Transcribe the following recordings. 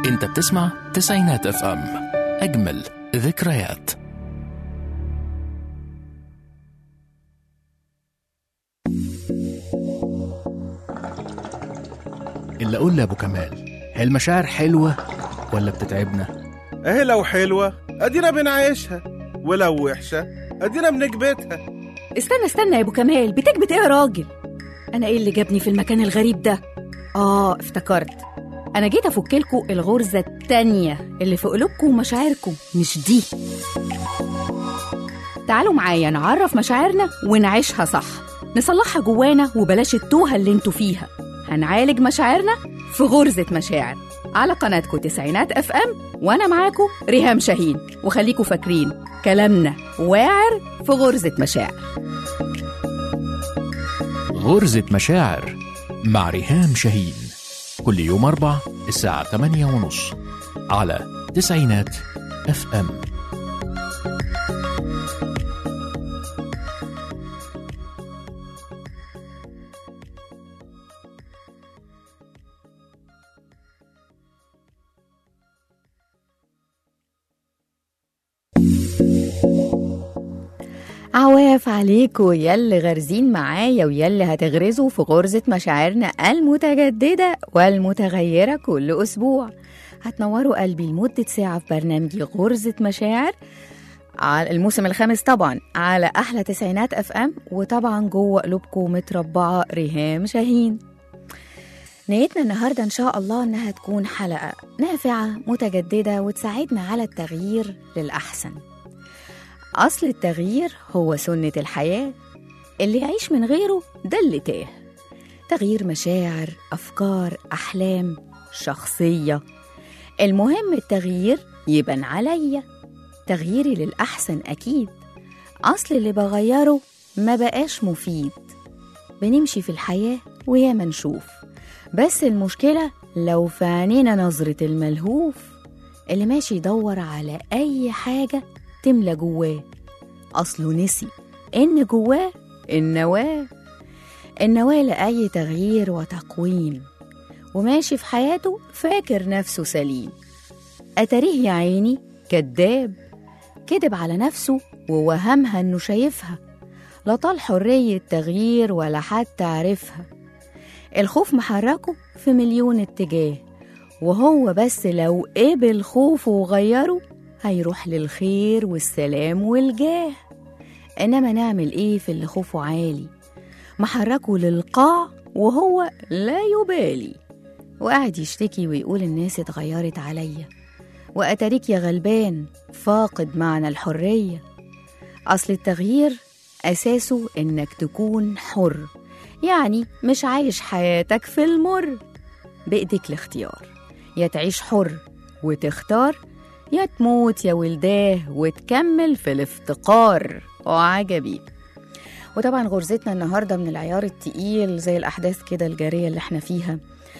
انت بتسمع تسعينات اف ام اجمل ذكريات اللي اقول لابو كمال هي المشاعر حلوه ولا بتتعبنا اهي لو حلوة ادينا بنعيشها ولو وحشة ادينا بنكبتها استنى استنى يا ابو كمال بتكبت ايه يا راجل انا ايه اللي جابني في المكان الغريب ده اه افتكرت انا جيت افك لكم الغرزه التانية اللي في قلوبكم ومشاعركم مش دي تعالوا معايا نعرف مشاعرنا ونعيشها صح نصلحها جوانا وبلاش التوهه اللي انتوا فيها هنعالج مشاعرنا في غرزه مشاعر على قناتكم تسعينات اف ام وانا معاكم ريهام شاهين وخليكم فاكرين كلامنا واعر في غرزه مشاعر غرزة مشاعر مع ريهام شاهين كل يوم أربع الساعة 8 ونص على تسعينات اف ام عواف عليكم يلي غارزين معايا ويلي هتغرزوا في غرزة مشاعرنا المتجددة والمتغيرة كل أسبوع هتنوروا قلبي لمدة ساعة في برنامجي غرزة مشاعر على الموسم الخامس طبعا على أحلى تسعينات أف أم وطبعا جوه قلوبكم متربعة ريهام شاهين نيتنا النهاردة إن شاء الله إنها تكون حلقة نافعة متجددة وتساعدنا على التغيير للأحسن أصل التغيير هو سنة الحياة اللي يعيش من غيره ده اللي تاه تغيير مشاعر أفكار أحلام شخصية المهم التغيير يبان عليا تغييري للأحسن أكيد أصل اللي بغيره ما بقاش مفيد بنمشي في الحياة وياما نشوف بس المشكلة لو في عينينا نظرة الملهوف اللي ماشي يدور على أي حاجة تملى جواه أصله نسي إن جواه النواة النواة لأي تغيير وتقويم وماشي في حياته فاكر نفسه سليم أتاريه يا عيني كداب كدب على نفسه ووهمها إنه شايفها لا طال حرية تغيير ولا حتى عرفها الخوف محركه في مليون اتجاه وهو بس لو قبل خوفه وغيره هيروح للخير والسلام والجاه إنما نعمل إيه في اللي خوفه عالي محركه للقاع وهو لا يبالي وقاعد يشتكي ويقول الناس اتغيرت عليا وأتاريك يا غلبان فاقد معنى الحرية أصل التغيير أساسه إنك تكون حر يعني مش عايش حياتك في المر بإيديك الاختيار يا تعيش حر وتختار يا تموت يا ولداه وتكمل في الافتقار وعجبي وطبعا غرزتنا النهاردة من العيار التقيل زي الأحداث كده الجارية اللي احنا فيها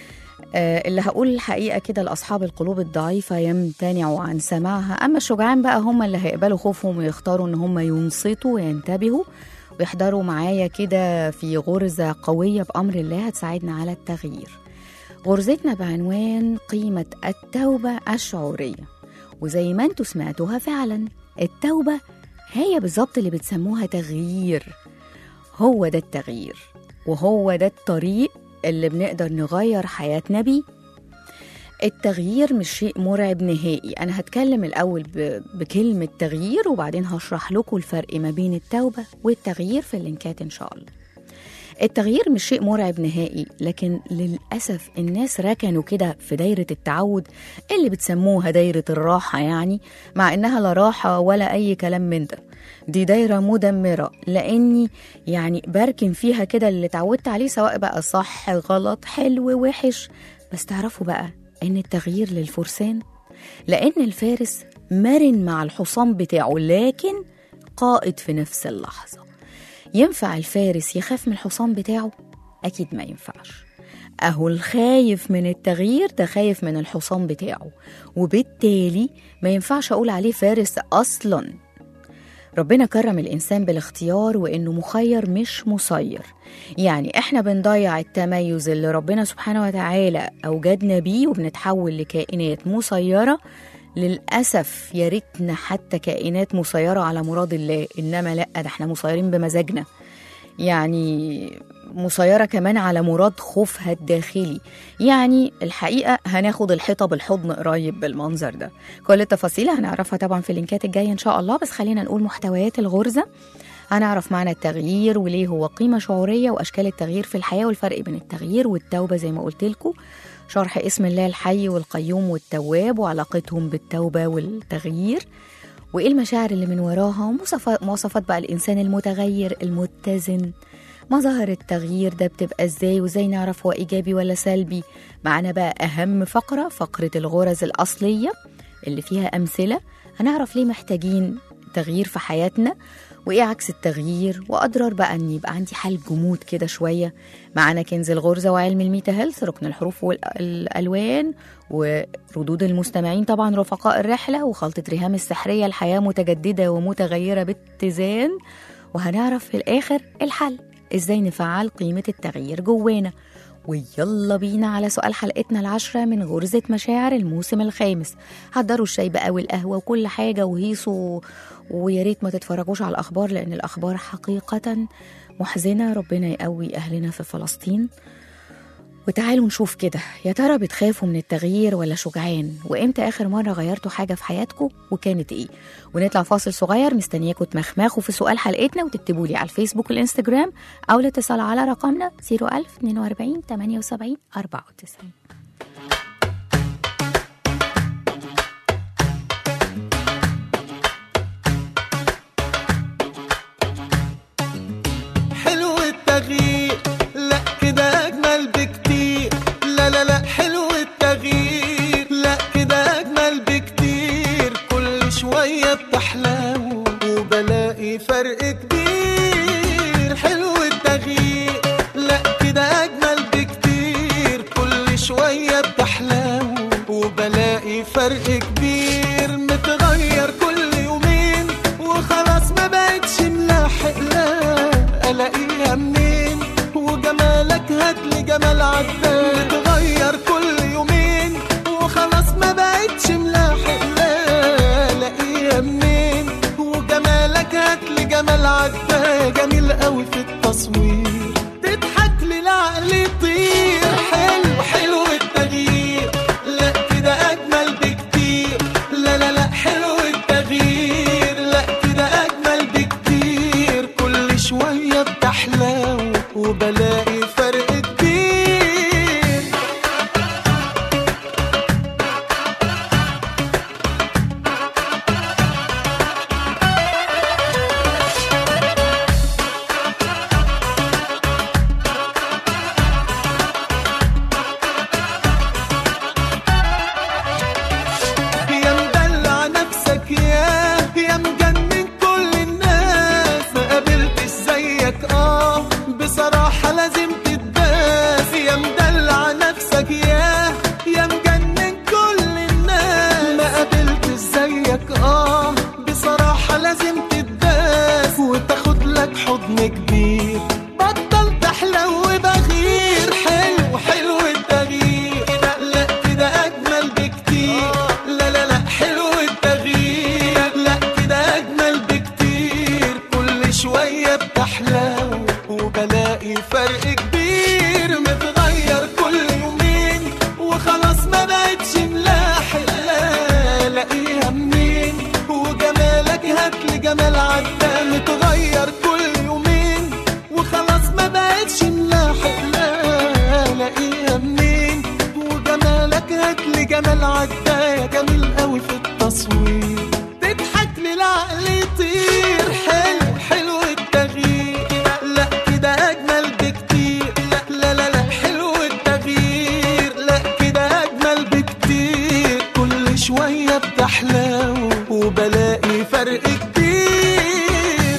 آه اللي هقول الحقيقة كده لأصحاب القلوب الضعيفة يمتنعوا عن سماعها أما الشجعان بقى هم اللي هيقبلوا خوفهم ويختاروا إن هم ينصتوا وينتبهوا ويحضروا معايا كده في غرزة قوية بأمر الله هتساعدنا على التغيير غرزتنا بعنوان قيمة التوبة الشعورية وزي ما انتوا سمعتوها فعلا التوبة هي بالظبط اللي بتسموها تغيير هو ده التغيير وهو ده الطريق اللي بنقدر نغير حياتنا بيه التغيير مش شيء مرعب نهائي أنا هتكلم الأول ب... بكلمة تغيير وبعدين هشرح لكم الفرق ما بين التوبة والتغيير في اللينكات إن شاء الله التغيير مش شيء مرعب نهائي لكن للأسف الناس ركنوا كده في دايرة التعود اللي بتسموها دايرة الراحة يعني مع إنها لا راحة ولا أي كلام من ده دي دايرة مدمرة لأني يعني بركن فيها كده اللي اتعودت عليه سواء بقى صح غلط حلو وحش بس تعرفوا بقى إن التغيير للفرسان لأن الفارس مرن مع الحصان بتاعه لكن قائد في نفس اللحظة ينفع الفارس يخاف من الحصان بتاعه؟ أكيد ما ينفعش أهو الخايف من التغيير ده خايف من الحصان بتاعه وبالتالي ما ينفعش أقول عليه فارس أصلا ربنا كرم الإنسان بالاختيار وإنه مخير مش مسير يعني إحنا بنضيع التميز اللي ربنا سبحانه وتعالى أوجدنا بيه وبنتحول لكائنات مسيرة للأسف يا ريتنا حتى كائنات مسيرة على مراد الله إنما لأ ده إحنا مسيرين بمزاجنا يعني مسيرة كمان على مراد خوفها الداخلي يعني الحقيقة هناخد الحيطة بالحضن قريب بالمنظر ده كل التفاصيل هنعرفها طبعا في اللينكات الجاية إن شاء الله بس خلينا نقول محتويات الغرزة هنعرف معنى التغيير وليه هو قيمة شعورية وأشكال التغيير في الحياة والفرق بين التغيير والتوبة زي ما قلت لكم شرح اسم الله الحي والقيوم والتواب وعلاقتهم بالتوبة والتغيير وايه المشاعر اللي من وراها ومواصفات مواصفات بقى الانسان المتغير المتزن مظاهر التغيير ده بتبقى ازاي وازاي نعرف هو ايجابي ولا سلبي معانا بقى اهم فقره فقره الغرز الاصليه اللي فيها امثله هنعرف ليه محتاجين تغيير في حياتنا وايه عكس التغيير واضرار بقى ان يبقى عندي حال جمود كده شويه معانا كنز الغرزه وعلم الميتا هيلث ركن الحروف والالوان وردود المستمعين طبعا رفقاء الرحله وخلطه ريهام السحريه الحياه متجدده ومتغيره باتزان وهنعرف في الاخر الحل ازاي نفعل قيمه التغيير جوانا ويلا بينا على سؤال حلقتنا العشرة من غرزة مشاعر الموسم الخامس حضروا الشاي بقى والقهوة وكل حاجة وهيصوا ويا ريت ما تتفرجوش على الأخبار لأن الأخبار حقيقة محزنة ربنا يقوي أهلنا في فلسطين وتعالوا نشوف كده يا ترى بتخافوا من التغيير ولا شجعان وامتى اخر مره غيرتوا حاجه في حياتكم وكانت ايه ونطلع فاصل صغير مستنياكم تمخمخوا في سؤال حلقتنا وتكتبوا لي على الفيسبوك والانستجرام او الاتصال على رقمنا 01042 78 94 حلو التغيير لا كده اجمل بكتير لا لا لا حلو التغيير لا كده اجمل بكتير كل شوية بتحلو وبلاقي فرق كبير حلو التغيير لا كده اجمل بكتير كل شوية بتحلو وبلاقي فرق كبير متغير كل يومين وخلاص ما بقتش ملاحق لا الاقيها منين وجمالك هاتلي جمال عداد متغير كل يومين وخلاص ما بقتش ملاحق لا الاقيها منين وجمالك هاتلي جمال عداد جميل قوي في التصوير تضحك لي العقل يطير حلو حلو التغيير لا كده اجمل بكتير لا لا لا حلو التغيير لا كده اجمل بكتير كل شويه بتحلو وبلاقي فرق كبير يا مدلع نفسك يا يا مجنن كل الناس ما قابلتش زيك اه بصراحة لازم تتداس يا مدلع نفسك يا يا مجنن كل الناس ما قابلتش زيك اه بصراحة لازم تتداس وتاخد لك حضن كبير بطل تحلو بغير حلو حلو التغيير لا كده اجمل بكتير لا لا لا حلو التغيير لا كده اجمل بكتير كل شويه بتحلو وبلاقي فرق كبير متغير كل يومين وخلاص ما بقتش ملاحق لا الاقيها منين وجمالك هاتلي جمال عدى متغير كل يومين وخلاص ما بقتش ملاحق لا الاقيها منين وجمالك هاتلي جمال عدى يا جميل قوي في التصوير تضحك لي العقل يطير حلو حلو التغيير لا كده اجمل بكتير لا لا لا لا حلو التغيير لا كده اجمل بكتير كل شويه بتحلو وبلاقي فرق كبير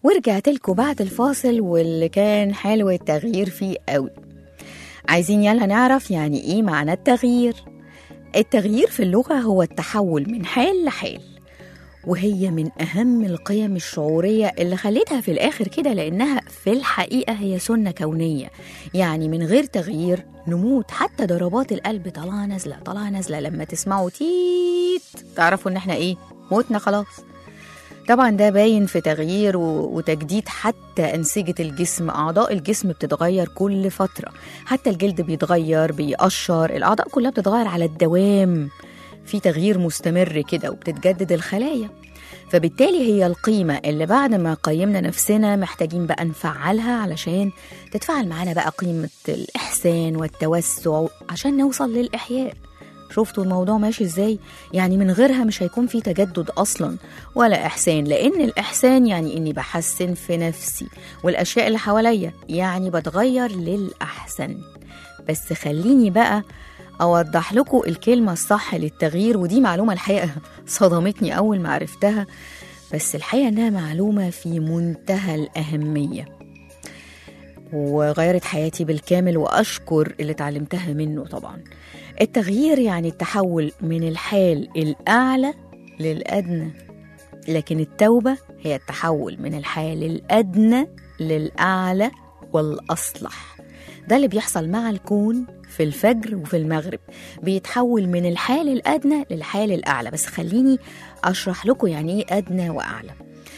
ورجعت لكم بعد الفاصل واللي كان حلو التغيير فيه قوي عايزين يلا نعرف يعني ايه معنى التغيير التغيير في اللغة هو التحول من حال لحال وهي من أهم القيم الشعورية اللي خليتها في الآخر كده لأنها في الحقيقة هي سنة كونية يعني من غير تغيير نموت حتى ضربات القلب طالعة نازلة طالعة نازلة لما تسمعوا تيت تعرفوا إن إحنا إيه موتنا خلاص طبعا ده باين في تغيير و- وتجديد حتى أنسجة الجسم أعضاء الجسم بتتغير كل فترة حتى الجلد بيتغير بيقشر الأعضاء كلها بتتغير على الدوام في تغيير مستمر كده وبتتجدد الخلايا فبالتالي هي القيمة اللي بعد ما قيمنا نفسنا محتاجين بقى نفعلها علشان تتفعل معانا بقى قيمة الإحسان والتوسع عشان نوصل للإحياء شفتوا الموضوع ماشي ازاي؟ يعني من غيرها مش هيكون في تجدد اصلا ولا احسان لان الاحسان يعني اني بحسن في نفسي والاشياء اللي حواليا يعني بتغير للاحسن بس خليني بقى اوضح لكم الكلمه الصح للتغيير ودي معلومه الحقيقه صدمتني اول ما عرفتها بس الحقيقه انها معلومه في منتهى الاهميه وغيرت حياتي بالكامل واشكر اللي اتعلمتها منه طبعا التغيير يعني التحول من الحال الاعلى للادنى لكن التوبه هي التحول من الحال الادنى للاعلى والاصلح ده اللي بيحصل مع الكون في الفجر وفي المغرب بيتحول من الحال الادنى للحال الاعلى بس خليني اشرح لكم يعني ايه ادنى واعلى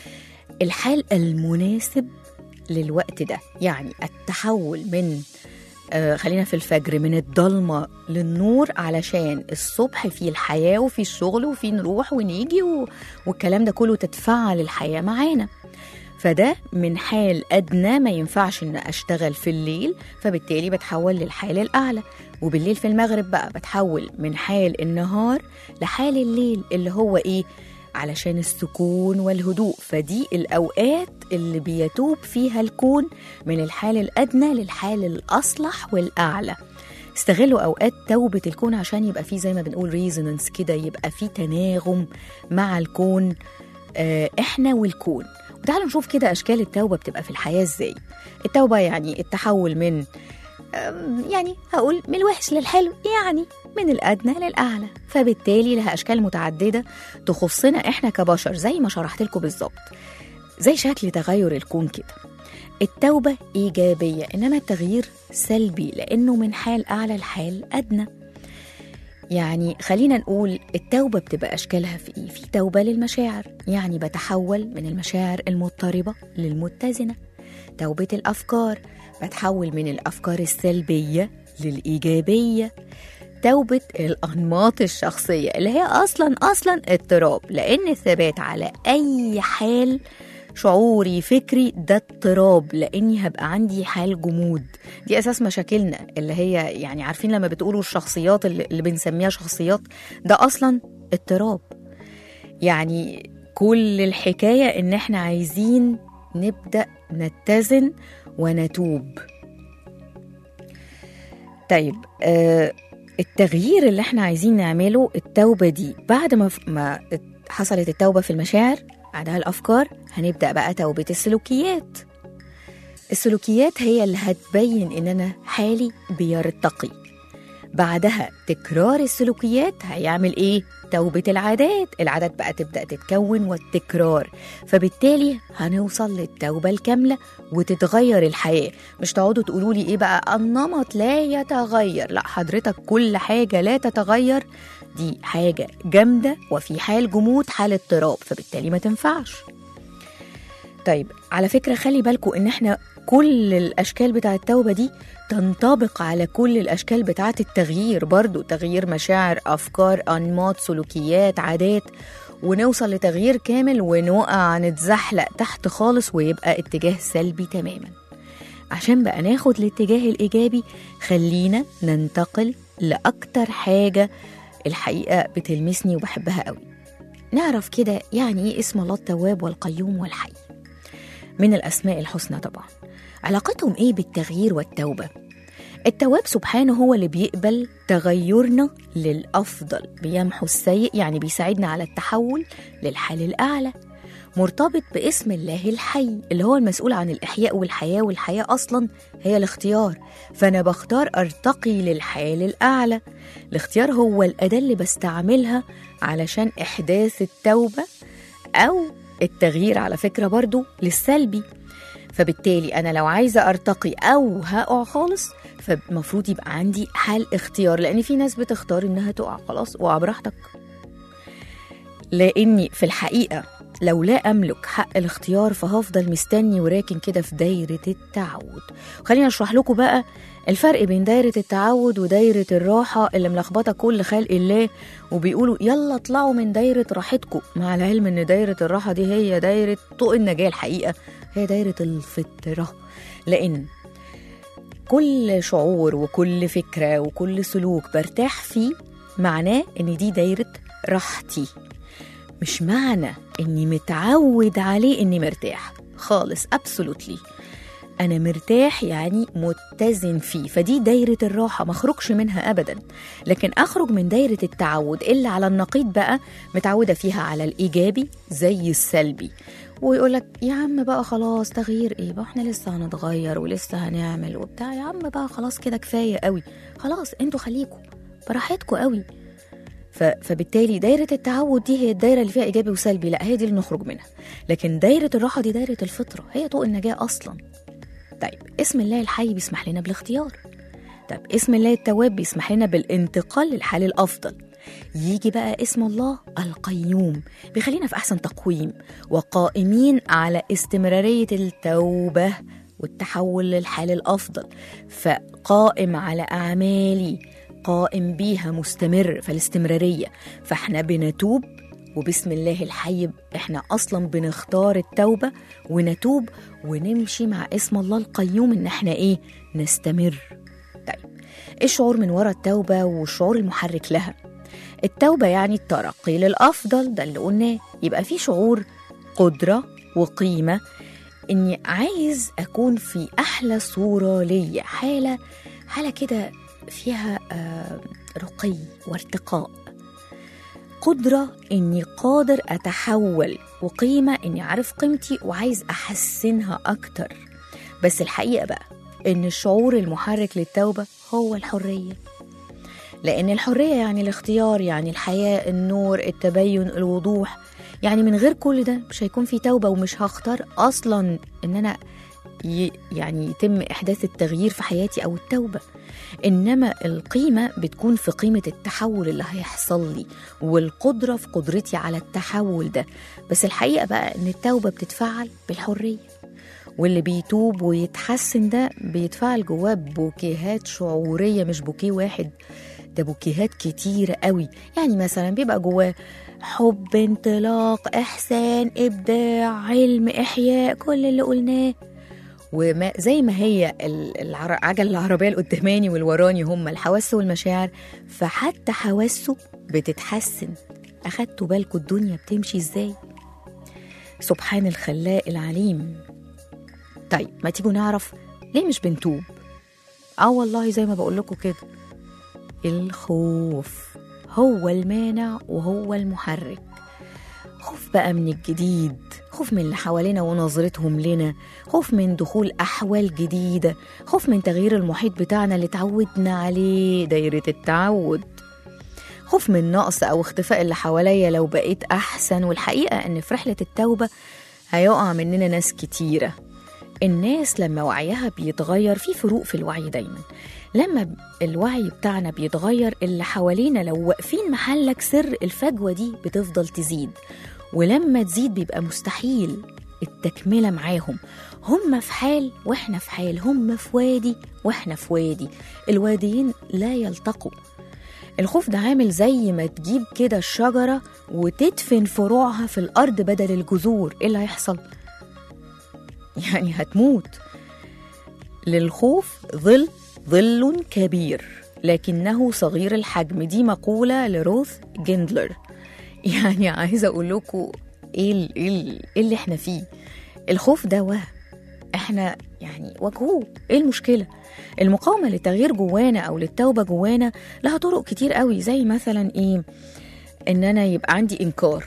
الحال المناسب للوقت ده يعني التحول من آه خلينا في الفجر من الضلمة للنور علشان الصبح فيه الحياة وفي الشغل وفي نروح ونيجي و... والكلام ده كله تتفعل الحياة معانا فده من حال أدنى ما ينفعش إن أشتغل في الليل فبالتالي بتحول للحال الأعلى وبالليل في المغرب بقى بتحول من حال النهار لحال الليل اللي هو إيه علشان السكون والهدوء فدي الأوقات اللي بيتوب فيها الكون من الحال الأدنى للحال الأصلح والأعلى استغلوا أوقات توبة الكون عشان يبقى فيه زي ما بنقول ريزونانس كده يبقى فيه تناغم مع الكون آه إحنا والكون وتعالوا نشوف كده أشكال التوبة بتبقى في الحياة إزاي التوبة يعني التحول من أم، يعني هقول من الوحش للحلو يعني من الأدنى للأعلى فبالتالي لها أشكال متعددة تخصنا إحنا كبشر زي ما شرحت لكم بالظبط زي شكل تغير الكون كده التوبة إيجابية إنما التغيير سلبي لأنه من حال أعلى لحال أدنى يعني خلينا نقول التوبة بتبقى أشكالها في إيه؟ في توبة للمشاعر يعني بتحول من المشاعر المضطربة للمتزنة توبة الأفكار بتحول من الأفكار السلبية للإيجابية توبة الأنماط الشخصية اللي هي أصلا أصلا اضطراب لأن الثبات على أي حال شعوري فكري ده اضطراب لاني هبقى عندي حال جمود دي اساس مشاكلنا اللي هي يعني عارفين لما بتقولوا الشخصيات اللي اللي بنسميها شخصيات ده اصلا اضطراب يعني كل الحكايه ان احنا عايزين نبدا نتزن ونتوب طيب آه التغيير اللي احنا عايزين نعمله التوبه دي بعد ما ما حصلت التوبه في المشاعر بعدها الافكار هنبدا بقى توبه السلوكيات السلوكيات هي اللي هتبين ان انا حالي بيرتقي بعدها تكرار السلوكيات هيعمل ايه توبة العادات العادات بقى تبدأ تتكون والتكرار فبالتالي هنوصل للتوبة الكاملة وتتغير الحياة مش تقعدوا تقولوا لي ايه بقى النمط لا يتغير لا حضرتك كل حاجة لا تتغير دي حاجة جامدة وفي حال جمود حال اضطراب فبالتالي ما تنفعش طيب على فكرة خلي بالكم ان احنا كل الاشكال بتاعة التوبة دي تنطبق على كل الاشكال بتاعة التغيير برضو تغيير مشاعر افكار انماط سلوكيات عادات ونوصل لتغيير كامل ونوقع نتزحلق تحت خالص ويبقى اتجاه سلبي تماما عشان بقى ناخد الاتجاه الايجابي خلينا ننتقل لاكتر حاجه الحقيقه بتلمسني وبحبها قوي نعرف كده يعني ايه اسم الله التواب والقيوم والحي من الاسماء الحسنى طبعا علاقتهم ايه بالتغيير والتوبه التواب سبحانه هو اللي بيقبل تغيرنا للافضل بيمحو السيء يعني بيساعدنا على التحول للحال الاعلى مرتبط باسم الله الحي اللي هو المسؤول عن الإحياء والحياة والحياة أصلا هي الاختيار فأنا بختار أرتقي للحال الأعلى الاختيار هو الأداة اللي بستعملها علشان إحداث التوبة أو التغيير على فكرة برضو للسلبي فبالتالي أنا لو عايزة أرتقي أو هقع خالص فالمفروض يبقى عندي حال اختيار لأن في ناس بتختار إنها تقع خلاص وقع براحتك لاني في الحقيقه لو لا املك حق الاختيار فهفضل مستني وراكن كده في دايره التعود خليني اشرح لكم بقى الفرق بين دايره التعود ودايره الراحه اللي ملخبطه كل خلق الله وبيقولوا يلا اطلعوا من دايره راحتكم مع العلم ان دايره الراحه دي هي دايره طوق النجاه الحقيقه هي دايره الفطره لان كل شعور وكل فكره وكل سلوك برتاح فيه معناه ان دي دايره راحتي مش معنى اني متعود عليه اني مرتاح خالص ابسولوتلي انا مرتاح يعني متزن فيه فدي دايره الراحه ما اخرجش منها ابدا لكن اخرج من دايره التعود اللي على النقيض بقى متعوده فيها على الايجابي زي السلبي ويقولك يا عم بقى خلاص تغيير ايه بقى احنا لسه هنتغير ولسه هنعمل وبتاع يا عم بقى خلاص كده كفايه قوي خلاص انتوا خليكوا براحتكوا قوي ف- فبالتالي دايرة التعود دي هي الدايرة اللي فيها إيجابي وسلبي لا هي دي اللي نخرج منها لكن دايرة الراحة دي دايرة الفطرة هي طوق النجاة أصلا طيب اسم الله الحي بيسمح لنا بالاختيار طب اسم الله التواب بيسمح لنا بالانتقال للحال الأفضل يجي بقى اسم الله القيوم بيخلينا في أحسن تقويم وقائمين على استمرارية التوبة والتحول للحال الأفضل فقائم على أعمالي قائم بيها مستمر فالاستمرارية فاحنا بنتوب وبسم الله الحي احنا اصلا بنختار التوبة ونتوب ونمشي مع اسم الله القيوم ان احنا ايه نستمر طيب ايه الشعور من وراء التوبة والشعور المحرك لها التوبة يعني الترقي للأفضل ده اللي قلناه يبقى في شعور قدرة وقيمة إني عايز أكون في أحلى صورة ليا حالة حالة كده فيها آه، رقي وارتقاء قدرة إني قادر أتحول وقيمة إني عارف قيمتي وعايز أحسنها أكتر بس الحقيقة بقى إن الشعور المحرك للتوبة هو الحرية لأن الحرية يعني الاختيار يعني الحياة النور التبين الوضوح يعني من غير كل ده مش هيكون في توبة ومش هختار أصلا إن أنا ي- يعني يتم إحداث التغيير في حياتي أو التوبة إنما القيمة بتكون في قيمة التحول اللي هيحصل لي والقدرة في قدرتي على التحول ده بس الحقيقة بقى إن التوبة بتتفعل بالحرية واللي بيتوب ويتحسن ده بيتفعل جواه بوكيهات شعورية مش بوكيه واحد ده بوكيهات كتيرة قوي يعني مثلا بيبقى جواه حب انطلاق إحسان إبداع علم إحياء كل اللي قلناه وما زي ما هي ال- العر- العجل العربية القداماني والوراني هم الحواس والمشاعر فحتى حواسه بتتحسن أخدتوا بالكم الدنيا بتمشي إزاي سبحان الخلاق العليم طيب ما تيجوا نعرف ليه مش بنتوب اه والله زي ما بقول لكم كده الخوف هو المانع وهو المحرك خوف بقى من الجديد خوف من اللي حوالينا ونظرتهم لنا خوف من دخول أحوال جديدة خوف من تغيير المحيط بتاعنا اللي تعودنا عليه دايرة التعود خوف من نقص أو اختفاء اللي حواليا لو بقيت أحسن والحقيقة إن في رحلة التوبة هيقع مننا ناس كتيرة الناس لما وعيها بيتغير في فروق في الوعي دايما لما الوعي بتاعنا بيتغير اللي حوالينا لو واقفين محلك سر الفجوة دي بتفضل تزيد ولما تزيد بيبقى مستحيل التكملة معاهم هم في حال واحنا في حال هم في وادي واحنا في وادي الواديين لا يلتقوا الخوف ده عامل زي ما تجيب كده الشجرة وتدفن فروعها في الأرض بدل الجذور إيه اللي هيحصل؟ يعني هتموت للخوف ظل ظل كبير لكنه صغير الحجم دي مقولة لروث جندلر يعني عايزة أقول لكم إيه, ال- إيه, ال- إيه اللي إحنا فيه الخوف ده وهم إحنا يعني واجهوه إيه المشكلة المقاومة للتغيير جوانا أو للتوبة جوانا لها طرق كتير قوي زي مثلا إيه إن أنا يبقى عندي إنكار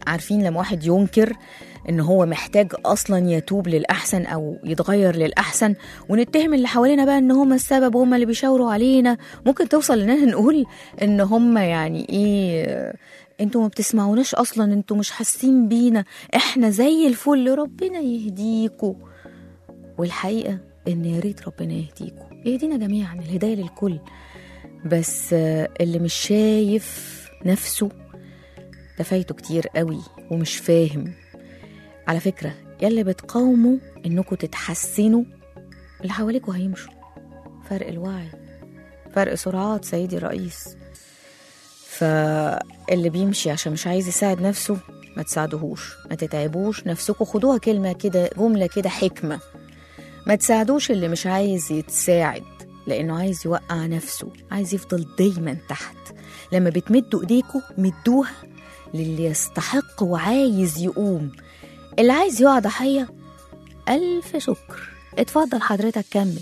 عارفين لما واحد ينكر ان هو محتاج اصلا يتوب للاحسن او يتغير للاحسن ونتهم اللي حوالينا بقى ان هم السبب وهم اللي بيشاوروا علينا ممكن توصل اننا نقول ان هم يعني ايه انتوا ما بتسمعوناش اصلا انتوا مش حاسين بينا احنا زي الفل ربنا يهديكوا والحقيقه ان يا ريت ربنا يهديكوا يهدينا جميعا الهدايه للكل بس آه، اللي مش شايف نفسه ده فايته كتير قوي ومش فاهم على فكرة يلي بتقاوموا انكم تتحسنوا اللي حواليكوا هيمشوا فرق الوعي فرق سرعات سيدي الرئيس فاللي بيمشي عشان مش عايز يساعد نفسه ما تساعدوهوش ما تتعبوش نفسكم خدوها كلمة كده جملة كده حكمة ما تساعدوش اللي مش عايز يتساعد لأنه عايز يوقع نفسه عايز يفضل دايما تحت لما بتمدوا ايديكوا مدوها للي يستحق وعايز يقوم اللي عايز يقع ضحية ألف شكر اتفضل حضرتك كمل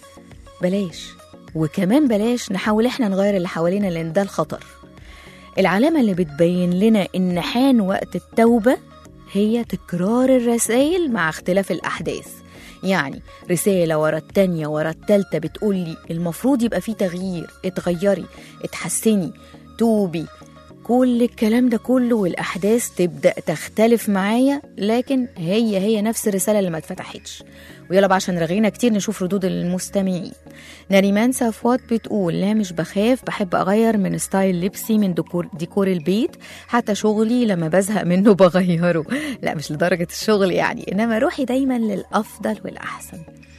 بلاش وكمان بلاش نحاول احنا نغير اللي حوالينا لان ده الخطر العلامة اللي بتبين لنا إن حان وقت التوبة هي تكرار الرسائل مع اختلاف الأحداث يعني رسالة ورا التانية ورا التالتة بتقولي المفروض يبقى فيه تغيير اتغيري اتحسني توبي كل الكلام ده كله والأحداث تبدأ تختلف معايا لكن هي هي نفس الرسالة اللي ما اتفتحتش ويلا بقى عشان رغينا كتير نشوف ردود المستمعين نريمان صفوات بتقول لا مش بخاف بحب أغير من ستايل لبسي من ديكور, ديكور البيت حتى شغلي لما بزهق منه بغيره لا مش لدرجة الشغل يعني إنما روحي دايما للأفضل والأحسن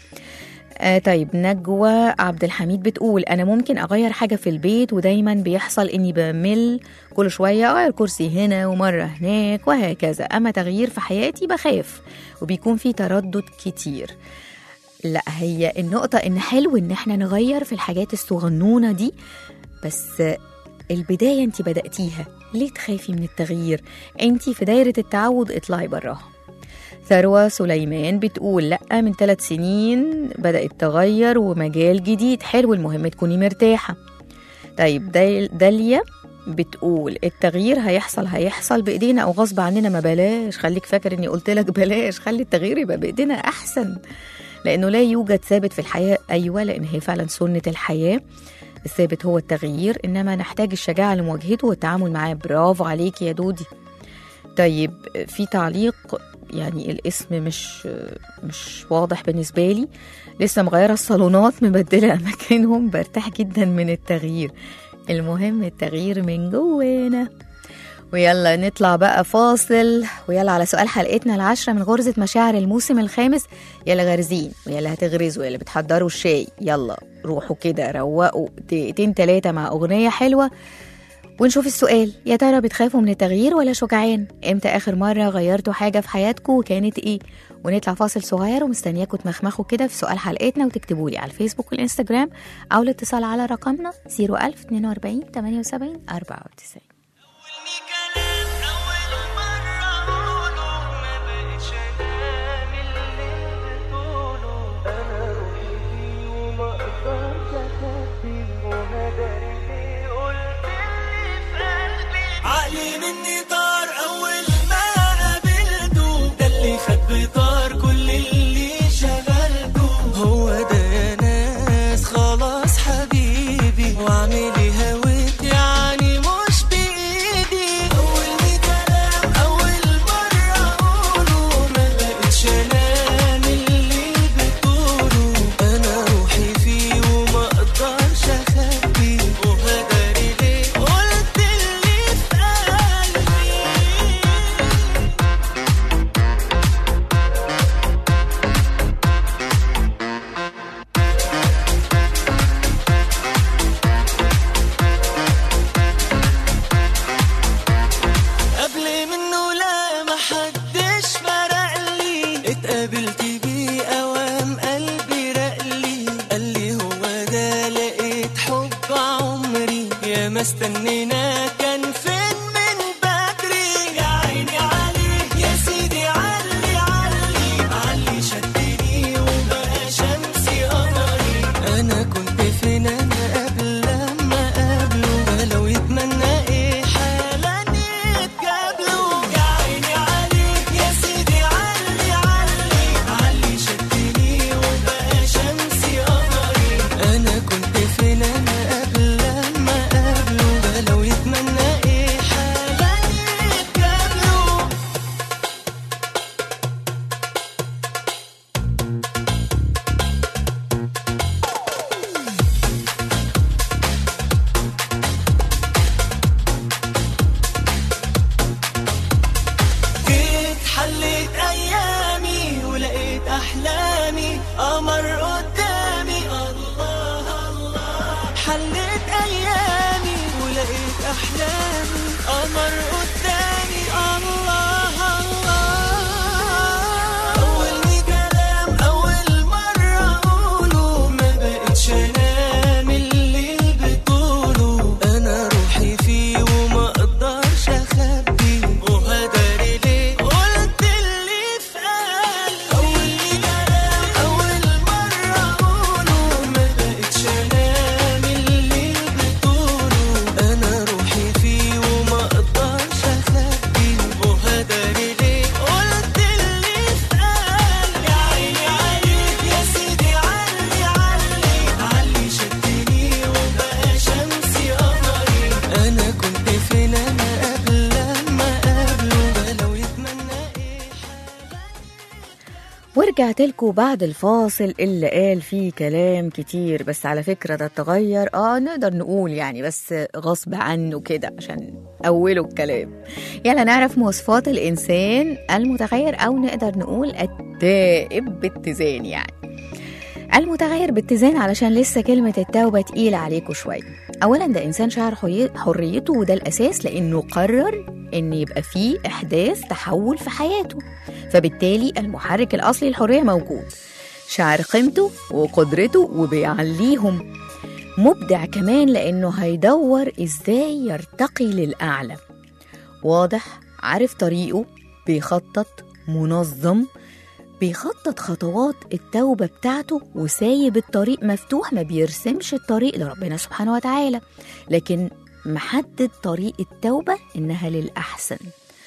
آه طيب نجوى عبد الحميد بتقول انا ممكن اغير حاجه في البيت ودايما بيحصل اني بمل كل شويه اغير كرسي هنا ومره هناك وهكذا اما تغيير في حياتي بخاف وبيكون في تردد كتير لا هي النقطه ان حلو ان احنا نغير في الحاجات الصغنونه دي بس البدايه انت بداتيها ليه تخافي من التغيير انت في دايره التعود اطلعي براها ثروة سليمان بتقول لأ من ثلاث سنين بدأت تغير ومجال جديد حلو المهم تكوني مرتاحة طيب دال- داليا بتقول التغيير هيحصل هيحصل بإيدينا أو غصب عننا ما بلاش خليك فاكر إني قلت لك بلاش خلي التغيير يبقى بإيدينا أحسن لأنه لا يوجد ثابت في الحياة أيوة لأن هي فعلا سنة الحياة الثابت هو التغيير إنما نحتاج الشجاعة لمواجهته والتعامل معاه برافو عليكي يا دودي طيب في تعليق يعني الاسم مش مش واضح بالنسبة لي لسه مغيرة الصالونات مبدلة أماكنهم برتاح جدا من التغيير المهم التغيير من جوانا ويلا نطلع بقى فاصل ويلا على سؤال حلقتنا العشرة من غرزة مشاعر الموسم الخامس يلا غارزين ويلا هتغرزوا يلا بتحضروا الشاي يلا روحوا كده روقوا دقيقتين تلاتة مع أغنية حلوة ونشوف السؤال يا ترى بتخافوا من التغيير ولا شجعان امتى اخر مره غيرتوا حاجه في حياتكم وكانت ايه ونطلع فاصل صغير ومستنياكم تمخمخوا كده في سؤال حلقتنا وتكتبوا لي على الفيسبوك والانستجرام او الاتصال على رقمنا 01042 78 94 عقلي مني طار اول ما قابلته ده اللي خد بطار كل اللي شغلته هو ده يا ناس خلاص حبيبي واعملي هويت يعني مش بايدي اول كلام اول مره اقوله ما بقتش انام اللي بتقوله انا روحي فيه وما اقدرش اخبي وهداري ليه قلت اللي في قلبي قبل منه لا محدش فرق لي اتقابلت بيه اوام قلبي رقلي قال لي هو ده لقيت حب عمري يا ما استنينا كان فين من بدري يا عيني عليه يا سيدي علي علي علي شدني وبقى شمسي قمري انا كنت فين انا قبل لما قابله لو يتمنى ايه حالا يتقابلوا يا قمر قدامي الله الله حلت ايامي ولقيت احلامي قمر قدامي الله الله اول كلام اول مره اقوله ما بقتش انام الليل بطوله انا روحي فيه وما اقدرش اخبي وهداري ليه قلت اللي في قلبي اول كلام اول مره اقوله ما بقتش انام الليل بطوله انا روحي فيه وما اقدرش اخبي وهداري ليه قلت اللي في قلبي يا عيني عليك يا سيدي علي علي علي شدني وبقى شمسي قمري انا كنت فين انا قبل لما قبله ده لو يتمنى ايه ورجعت لكم بعد الفاصل اللي قال فيه كلام كتير بس على فكرة ده اتغير اه نقدر نقول يعني بس غصب عنه كده عشان أوله الكلام يلا نعرف مواصفات الإنسان المتغير أو نقدر نقول التائب باتزان يعني المتغير باتزان علشان لسه كلمة التوبة تقيلة عليكم شوية أولا ده إنسان شعر حي- حريته وده الأساس لأنه قرر إن يبقى فيه إحداث تحول في حياته فبالتالي المحرك الأصلي للحرية موجود شعر قيمته وقدرته وبيعليهم مبدع كمان لأنه هيدور إزاي يرتقي للأعلى واضح عارف طريقه بيخطط منظم بيخطط خطوات التوبة بتاعته وسايب الطريق مفتوح ما بيرسمش الطريق لربنا سبحانه وتعالى لكن محدد طريق التوبة إنها للأحسن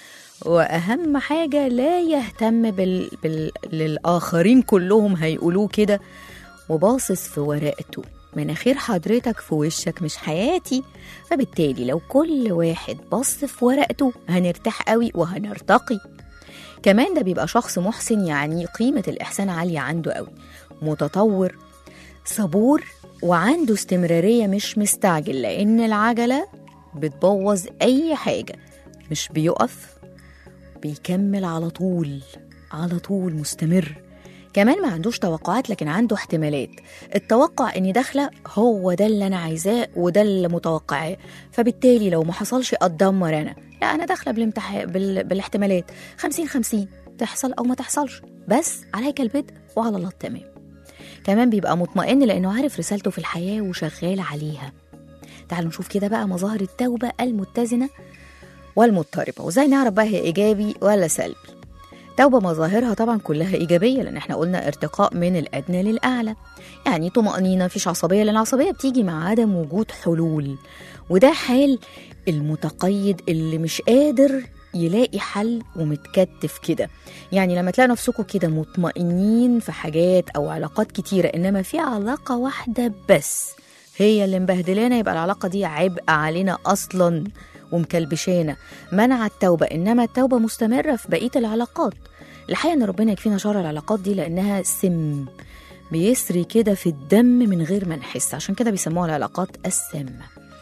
وأهم حاجة لا يهتم بال... بال... للآخرين كلهم هيقولوه كده وباصص في ورقته مناخير حضرتك في وشك مش حياتي فبالتالي لو كل واحد بص في ورقته هنرتاح قوي وهنرتقي كمان ده بيبقى شخص محسن يعني قيمة الإحسان عالية عنده قوي متطور صبور وعنده استمرارية مش مستعجل لأن العجلة بتبوظ أي حاجة مش بيقف بيكمل على طول على طول مستمر كمان ما عندوش توقعات لكن عنده احتمالات التوقع اني داخله هو ده اللي انا عايزاه وده اللي متوقعاه فبالتالي لو ما حصلش اتدمر انا لا انا داخله بالامتح... بال... بالاحتمالات 50 50 تحصل او ما تحصلش بس عليك البدء وعلى الله التمام كمان بيبقى مطمئن لانه عارف رسالته في الحياه وشغال عليها تعالوا نشوف كده بقى مظاهر التوبه المتزنه والمضطربه وازاي نعرف بقى هي ايجابي ولا سلبي توبة مظاهرها طبعا كلها إيجابية لأن احنا قلنا ارتقاء من الأدنى للأعلى يعني طمأنينة مفيش عصبية لأن العصبية بتيجي مع عدم وجود حلول وده حال المتقيد اللي مش قادر يلاقي حل ومتكتف كده يعني لما تلاقوا نفسكم كده مطمئنين في حاجات أو علاقات كتيرة إنما في علاقة واحدة بس هي اللي مبهدلانا يبقى العلاقة دي عبء علينا أصلا ومكلبشانا منع التوبة إنما التوبة مستمرة في بقية العلاقات الحقيقة إن ربنا يكفينا شر العلاقات دي لأنها سم بيسري كده في الدم من غير ما نحس عشان كده بيسموها العلاقات السامة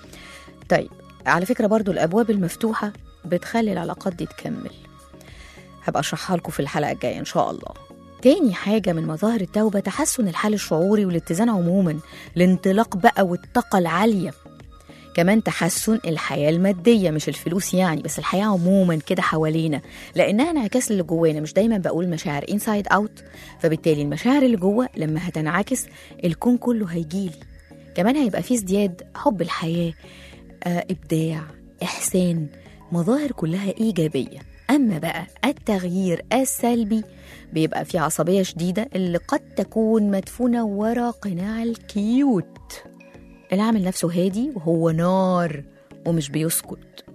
طيب على فكرة برضو الأبواب المفتوحة بتخلي العلاقات دي تكمل هبقى أشرحها لكم في الحلقة الجاية إن شاء الله تاني حاجة من مظاهر التوبة تحسن الحال الشعوري والاتزان عموما الانطلاق بقى والطاقة العالية كمان تحسن الحياة المادية مش الفلوس يعني بس الحياة عموما كده حوالينا لأنها انعكاس اللي جوانا مش دايما بقول مشاعر انسايد اوت فبالتالي المشاعر اللي جوه لما هتنعكس الكون كله هيجيلي كمان هيبقى فيه ازدياد حب الحياة آه إبداع إحسان مظاهر كلها إيجابية أما بقى التغيير السلبي بيبقى فيه عصبية شديدة اللي قد تكون مدفونة ورا قناع الكيوت اللي عامل نفسه هادي وهو نار ومش بيسكت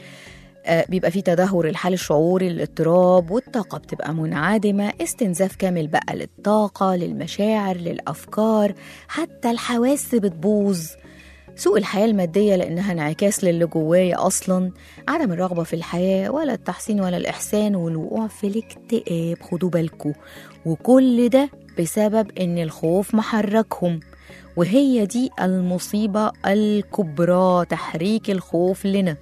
آه بيبقى فيه تدهور الحال الشعوري الاضطراب والطاقة بتبقى منعدمة استنزاف كامل بقى للطاقة للمشاعر للأفكار حتى الحواس بتبوظ سوء الحياة المادية لأنها انعكاس للي جوايا أصلا عدم الرغبة في الحياة ولا التحسين ولا الإحسان والوقوع في الاكتئاب خدوا بالكم وكل ده بسبب إن الخوف محركهم وهي دي المصيبة الكبرى تحريك الخوف لنا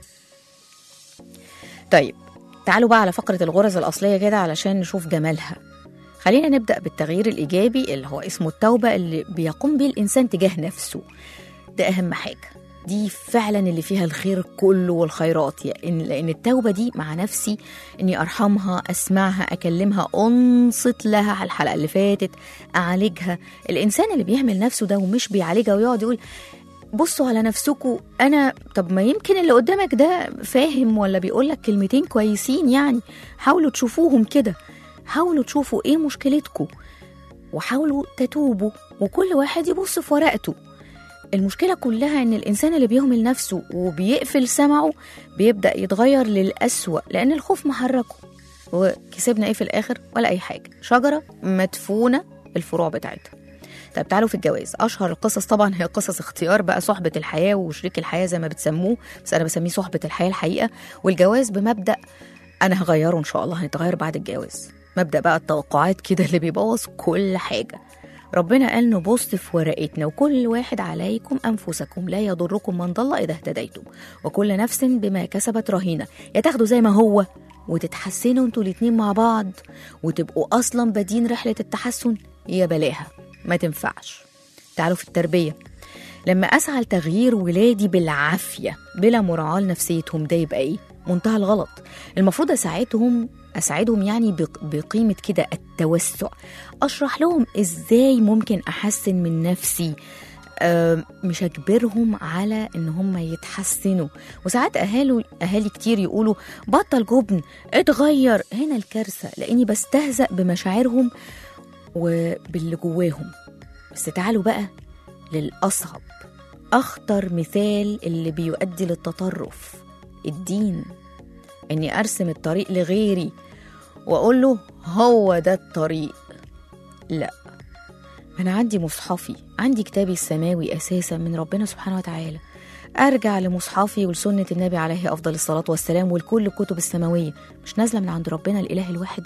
طيب تعالوا بقى على فقرة الغرز الأصلية كده علشان نشوف جمالها خلينا نبدأ بالتغيير الإيجابي اللي هو اسمه التوبة اللي بيقوم به الإنسان تجاه نفسه ده أهم حاجة دي فعلا اللي فيها الخير كله والخيرات يعني لأن التوبة دي مع نفسي إني أرحمها أسمعها أكلمها أنصت لها على الحلقة اللي فاتت أعالجها الإنسان اللي بيعمل نفسه ده ومش بيعالجها ويقعد يقول بصوا على نفسكم انا طب ما يمكن اللي قدامك ده فاهم ولا بيقول لك كلمتين كويسين يعني حاولوا تشوفوهم كده حاولوا تشوفوا ايه مشكلتكم وحاولوا تتوبوا وكل واحد يبص في ورقته المشكلة كلها إن الإنسان اللي بيهمل نفسه وبيقفل سمعه بيبدأ يتغير للأسوأ لأن الخوف محركه وكسبنا إيه في الآخر ولا أي حاجة شجرة مدفونة الفروع بتاعتها طب تعالوا في الجواز اشهر القصص طبعا هي قصص اختيار بقى صحبه الحياه وشريك الحياه زي ما بتسموه بس انا بسميه صحبه الحياه الحقيقه والجواز بمبدا انا هغيره ان شاء الله هنتغير بعد الجواز مبدا بقى التوقعات كده اللي بيبوظ كل حاجه ربنا قال نبص في ورقتنا وكل واحد عليكم انفسكم لا يضركم من ضل اذا اهتديتم وكل نفس بما كسبت رهينه يا تاخدوا زي ما هو وتتحسنوا انتوا الاتنين مع بعض وتبقوا اصلا بادين رحله التحسن يا بلاها ما تنفعش تعالوا في التربيه لما اسعى لتغيير ولادي بالعافيه بلا مراعاه لنفسيتهم ده يبقى ايه منتهى الغلط المفروض اساعدهم اساعدهم يعني بق- بقيمه كده التوسع اشرح لهم ازاي ممكن احسن من نفسي آه، مش اجبرهم على ان هم يتحسنوا وساعات اهالي اهالي كتير يقولوا بطل جبن اتغير هنا الكارثه لاني بستهزأ بمشاعرهم وباللي جواهم بس تعالوا بقى للاصعب اخطر مثال اللي بيؤدي للتطرف الدين اني ارسم الطريق لغيري واقول له هو ده الطريق لا انا عندي مصحفي عندي كتابي السماوي اساسا من ربنا سبحانه وتعالى ارجع لمصحفي ولسنه النبي عليه افضل الصلاه والسلام ولكل الكتب السماويه مش نازله من عند ربنا الاله الواحد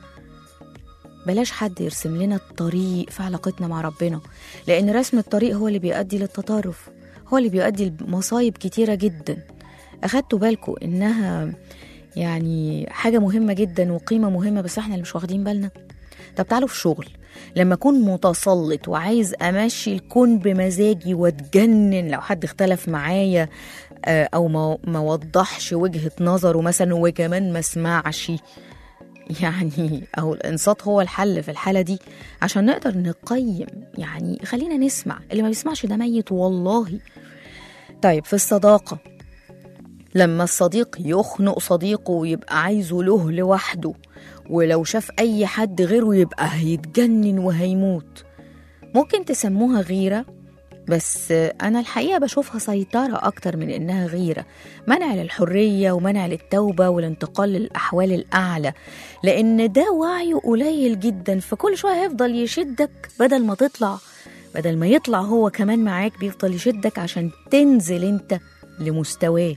بلاش حد يرسم لنا الطريق في علاقتنا مع ربنا لأن رسم الطريق هو اللي بيؤدي للتطرف هو اللي بيؤدي لمصايب كتيرة جدا أخدتوا بالكم إنها يعني حاجة مهمة جدا وقيمة مهمة بس احنا اللي مش واخدين بالنا طب تعالوا في شغل لما أكون متسلط وعايز أمشي الكون بمزاجي واتجنن لو حد اختلف معايا آه، أو ما ما وضحش وجهة نظره مثلا وكمان ما سمعش يعني او الانصات هو الحل في الحاله دي عشان نقدر نقيم يعني خلينا نسمع اللي ما بيسمعش ده ميت والله طيب في الصداقه لما الصديق يخنق صديقه ويبقى عايزه له لوحده ولو شاف اي حد غيره يبقى هيتجنن وهيموت ممكن تسموها غيره بس أنا الحقيقة بشوفها سيطرة أكتر من إنها غيرة منع للحرية ومنع للتوبة والانتقال للأحوال الأعلى لأن ده وعيه قليل جدا فكل شوية هيفضل يشدك بدل ما تطلع بدل ما يطلع هو كمان معاك بيفضل يشدك عشان تنزل انت لمستواه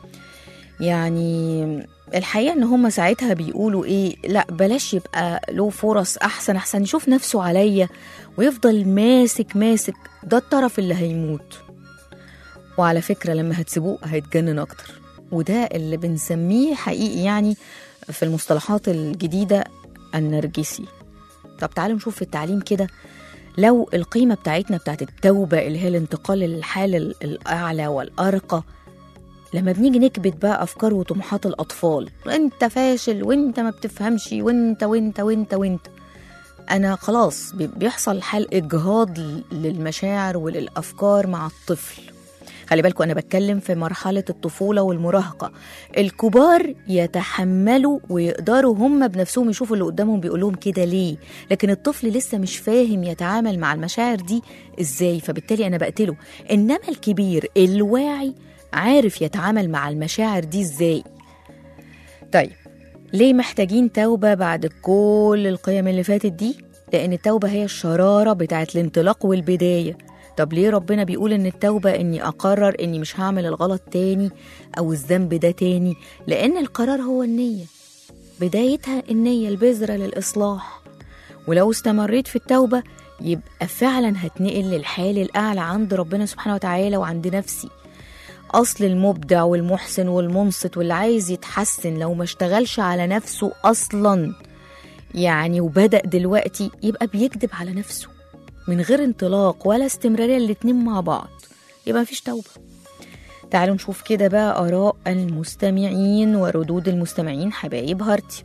يعني الحقيقة ان هم ساعتها بيقولوا ايه لا بلاش يبقى له فرص احسن احسن يشوف نفسه عليا ويفضل ماسك ماسك ده الطرف اللي هيموت وعلى فكرة لما هتسيبوه هيتجنن اكتر وده اللي بنسميه حقيقي يعني في المصطلحات الجديدة النرجسي طب تعالوا نشوف في التعليم كده لو القيمة بتاعتنا بتاعت التوبة اللي هي الانتقال للحال ال- الأعلى والأرقى لما بنيجي نكبت بقى أفكار وطموحات الأطفال وأنت فاشل وأنت ما بتفهمش وأنت وأنت وأنت وأنت أنا خلاص بي- بيحصل حال إجهاض ل- للمشاعر وللأفكار مع الطفل خلي بالكم أنا بتكلم في مرحلة الطفولة والمراهقة الكبار يتحملوا ويقدروا هم بنفسهم يشوفوا اللي قدامهم بيقول لهم كده ليه لكن الطفل لسه مش فاهم يتعامل مع المشاعر دي ازاي فبالتالي انا بقتله انما الكبير الواعي عارف يتعامل مع المشاعر دي ازاي طيب ليه محتاجين توبة بعد كل القيم اللي فاتت دي؟ لأن التوبة هي الشرارة بتاعت الانطلاق والبداية طب ليه ربنا بيقول إن التوبة إني أقرر إني مش هعمل الغلط تاني أو الذنب ده تاني لأن القرار هو النية بدايتها النية البذرة للإصلاح ولو استمريت في التوبة يبقى فعلا هتنقل للحال الأعلى عند ربنا سبحانه وتعالى وعند نفسي أصل المبدع والمحسن والمنصت واللي عايز يتحسن لو ما اشتغلش على نفسه أصلا يعني وبدأ دلوقتي يبقى بيكذب على نفسه من غير انطلاق ولا استمرارية الاتنين مع بعض يبقى مفيش توبة تعالوا نشوف كده بقى آراء المستمعين وردود المستمعين حبايب هارتي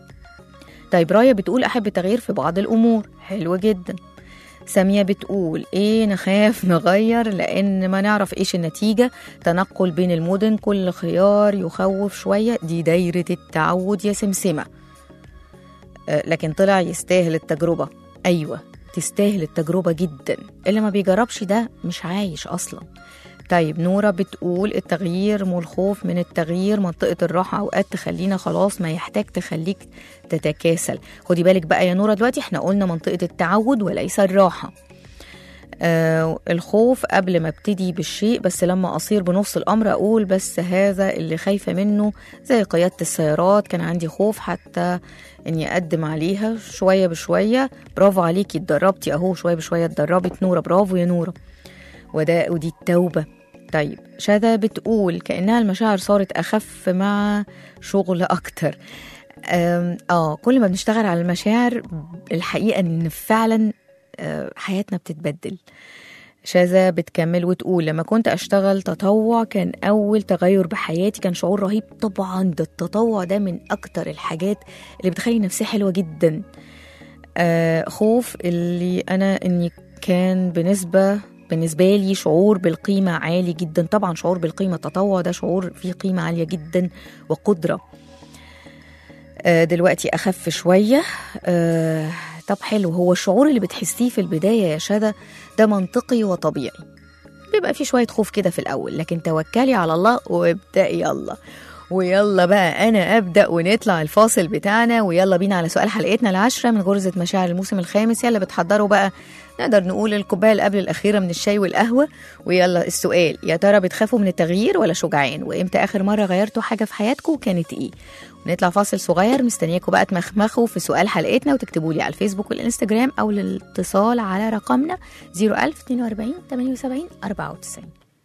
طيب رايا بتقول أحب التغيير في بعض الأمور حلو جدا سامية بتقول إيه نخاف نغير لأن ما نعرف إيش النتيجة تنقل بين المدن كل خيار يخوف شوية دي دايرة التعود يا سمسمة آه، لكن طلع يستاهل التجربة أيوة تستاهل التجربة جدا اللي ما بيجربش ده مش عايش أصلا طيب نورة بتقول التغيير مو الخوف من التغيير منطقة الراحة أوقات تخلينا خلاص ما يحتاج تخليك تتكاسل خدي بالك بقى يا نورة دلوقتي احنا قلنا منطقة التعود وليس الراحة آه الخوف قبل ما ابتدي بالشيء بس لما أصير بنص الأمر أقول بس هذا اللي خايفة منه زي قيادة السيارات كان عندي خوف حتى إني أقدم عليها شوية بشوية برافو عليكي اتدربتي أهو شوية بشوية اتدربت نورة برافو يا نورة وده ودي التوبة طيب شذا بتقول كأنها المشاعر صارت أخف مع شغل أكتر أم، اه كل ما بنشتغل على المشاعر الحقيقة إن فعلا آه، حياتنا بتتبدل شاذة بتكمل وتقول لما كنت أشتغل تطوع كان أول تغير بحياتي كان شعور رهيب طبعا ده التطوع ده من أكتر الحاجات اللي بتخلي نفسي حلوة جدا آه خوف اللي أنا إني كان بنسبة بالنسبة لي شعور بالقيمة عالي جدا طبعا شعور بالقيمة التطوع ده شعور فيه قيمة عالية جدا وقدرة آه، دلوقتي أخف شوية آه، طب حلو هو الشعور اللي بتحسيه في البداية يا شذا ده منطقي وطبيعي بيبقى فيه شوية خوف كده في الأول لكن توكلي على الله وابدأي يلا ويلا بقى أنا أبدأ ونطلع الفاصل بتاعنا ويلا بينا على سؤال حلقتنا العاشرة من غرزة مشاعر الموسم الخامس يلا بتحضروا بقى نقدر نقول الكوباية اللي قبل الأخيرة من الشاي والقهوة ويلا السؤال يا ترى بتخافوا من التغيير ولا شجعان وإمتى آخر مرة غيرتوا حاجة في حياتكم كانت إيه ونطلع فاصل صغير مستنياكم بقى تمخمخوا في سؤال حلقتنا وتكتبوا لي على الفيسبوك والانستجرام او الاتصال على رقمنا 01042 78 94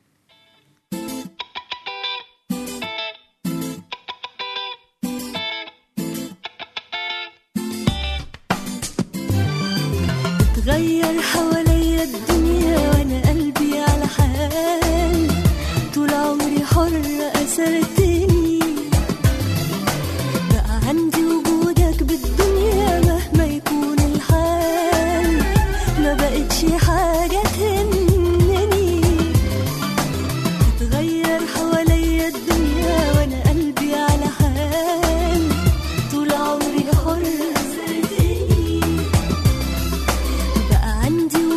تغير حواليا الدنيا وانا قلبي على حال طول عمري حرة أسرتني بقى عندي وجودك بالدنيا مهما يكون الحال ما بقتش حاجة تهمني تغير حواليا الدنيا وانا قلبي على حال طول عمري حرة أسرتني بقى عندي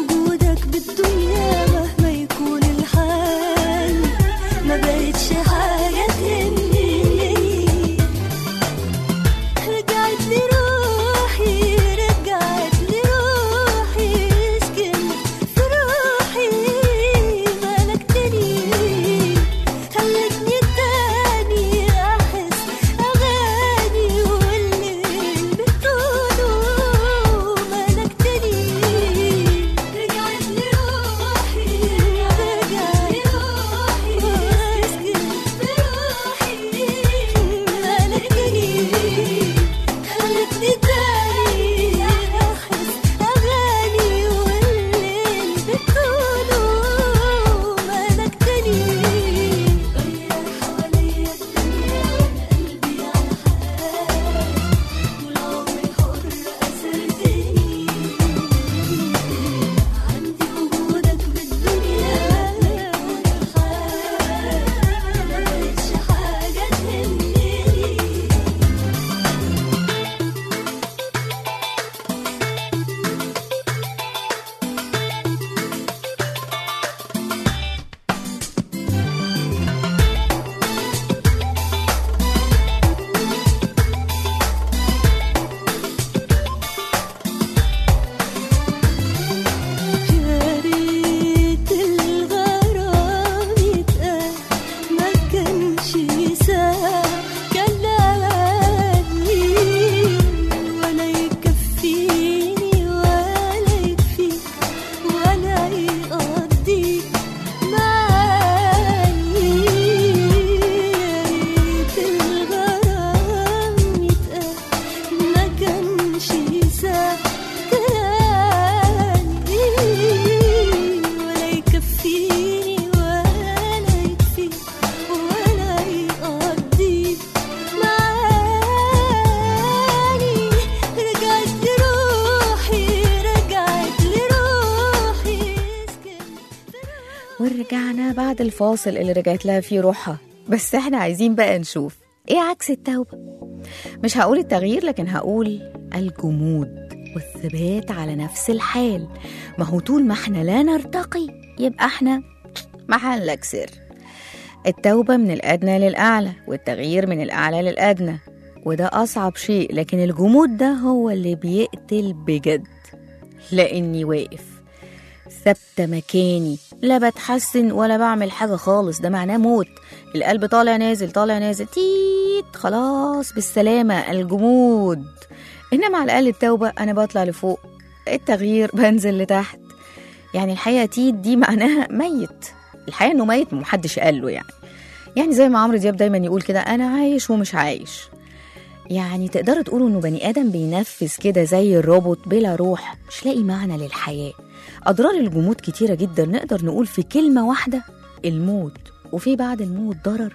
ورجعنا بعد الفاصل اللي رجعت لها فيه روحها بس احنا عايزين بقى نشوف ايه عكس التوبة مش هقول التغيير لكن هقول الجمود والثبات على نفس الحال ما هو طول ما احنا لا نرتقي يبقى احنا محلك سر التوبة من الأدنى للأعلى والتغيير من الأعلى للأدنى وده أصعب شيء لكن الجمود ده هو اللي بيقتل بجد لأني واقف ثابتة مكاني لا بتحسن ولا بعمل حاجة خالص ده معناه موت القلب طالع نازل طالع نازل تيت خلاص بالسلامة الجمود إنما على الأقل التوبة أنا بطلع لفوق التغيير بنزل لتحت يعني الحقيقة تيت دي معناها ميت الحقيقة إنه ميت محدش قال له يعني يعني زي ما عمرو دياب دايما يقول كده أنا عايش ومش عايش يعني تقدروا تقولوا إنه بني آدم بينفذ كده زي الروبوت بلا روح مش لاقي معنى للحياة أضرار الجمود كتيرة جدا نقدر نقول في كلمة واحدة الموت وفي بعد الموت ضرر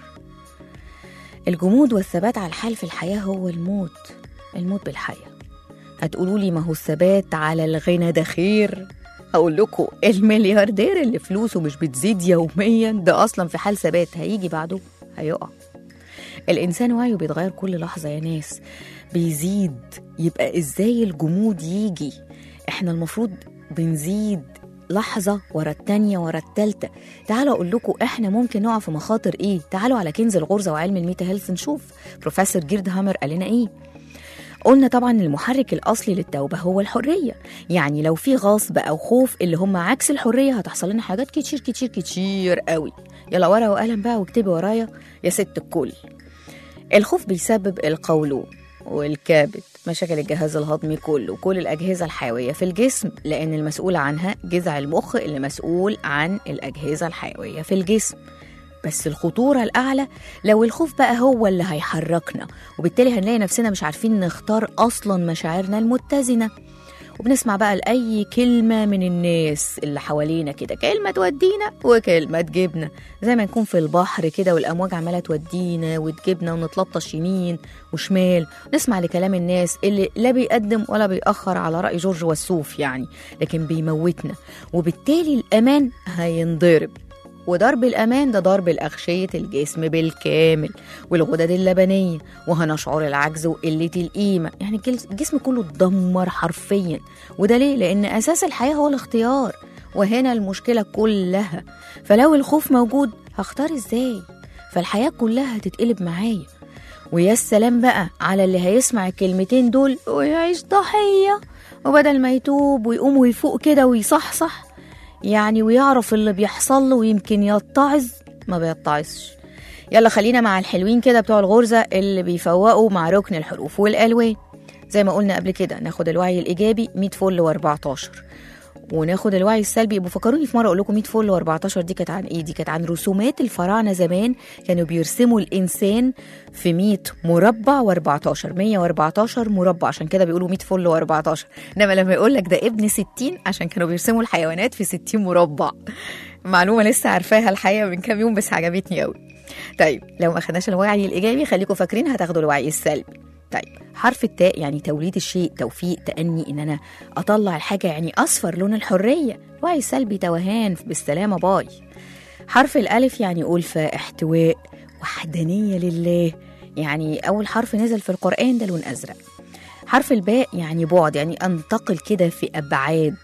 الجمود والثبات على الحال في الحياة هو الموت الموت بالحياة هتقولوا لي ما هو الثبات على الغنى ده خير هقول لكم الملياردير اللي فلوسه مش بتزيد يوميا ده اصلا في حال ثبات هيجي بعده هيقع الانسان وعيه بيتغير كل لحظه يا ناس بيزيد يبقى ازاي الجمود يجي احنا المفروض بنزيد لحظة ورا التانية ورا التالتة تعالوا أقول لكم إحنا ممكن نقع في مخاطر إيه تعالوا على كنز الغرزة وعلم الميتا هيلث نشوف بروفيسور جيرد هامر قال لنا إيه قلنا طبعا المحرك الأصلي للتوبة هو الحرية يعني لو في غصب أو خوف اللي هم عكس الحرية هتحصل لنا حاجات كتير كتير كتير قوي يلا ورقة وقلم بقى واكتبي ورايا يا ست الكل الخوف بيسبب القولون والكبد مشاكل الجهاز الهضمي كله وكل الأجهزة الحيوية في الجسم لأن المسؤول عنها جذع المخ اللي مسؤول عن الأجهزة الحيوية في الجسم بس الخطورة الأعلى لو الخوف بقى هو اللي هيحركنا وبالتالي هنلاقي نفسنا مش عارفين نختار أصلا مشاعرنا المتزنة وبنسمع بقى لأي كلمة من الناس اللي حوالينا كده كلمة تودينا وكلمة تجيبنا زي ما نكون في البحر كده والأمواج عمالة تودينا وتجيبنا ونتلطش يمين وشمال نسمع لكلام الناس اللي لا بيقدم ولا بيأخر على رأي جورج وسوف يعني لكن بيموتنا وبالتالي الأمان هينضرب وضرب الأمان ده ضرب الأغشية الجسم بالكامل والغدد اللبنية وهنشعر العجز وقلة القيمة يعني الجلس- الجسم كله اتدمر حرفيا وده ليه؟ لأن أساس الحياة هو الاختيار وهنا المشكلة كلها فلو الخوف موجود هختار ازاي؟ فالحياة كلها هتتقلب معايا ويا سلام بقى على اللي هيسمع الكلمتين دول ويعيش ضحية وبدل ما يتوب ويقوم ويفوق كده ويصحصح يعني ويعرف اللي بيحصل له ويمكن يتعظ ما بيتعظش يلا خلينا مع الحلوين كده بتوع الغرزة اللي بيفوقوا مع ركن الحروف والألوان زي ما قلنا قبل كده ناخد الوعي الإيجابي 100 فل و14 وناخد الوعي السلبي يبقوا فكروني في مره اقول لكم 100 فل و14 دي كانت عن ايه دي كانت عن رسومات الفراعنه زمان كانوا بيرسموا الانسان في 100 مربع و14 114 مربع عشان كده بيقولوا 100 فل و14 انما لما يقول لك ده ابن 60 عشان كانوا بيرسموا الحيوانات في 60 مربع معلومه لسه عارفاها الحقيقه من كام يوم بس عجبتني قوي طيب لو ما خدناش الوعي الايجابي خليكم فاكرين هتاخدوا الوعي السلبي طيب حرف التاء يعني توليد الشيء توفيق تأني إن أنا أطلع الحاجة يعني أصفر لون الحرية الوعي السلبي توهان بالسلامة باي حرف الألف يعني ألفة احتواء وحدانية لله يعني أول حرف نزل في القرآن ده لون أزرق حرف الباء يعني بعد يعني أنتقل كده في أبعاد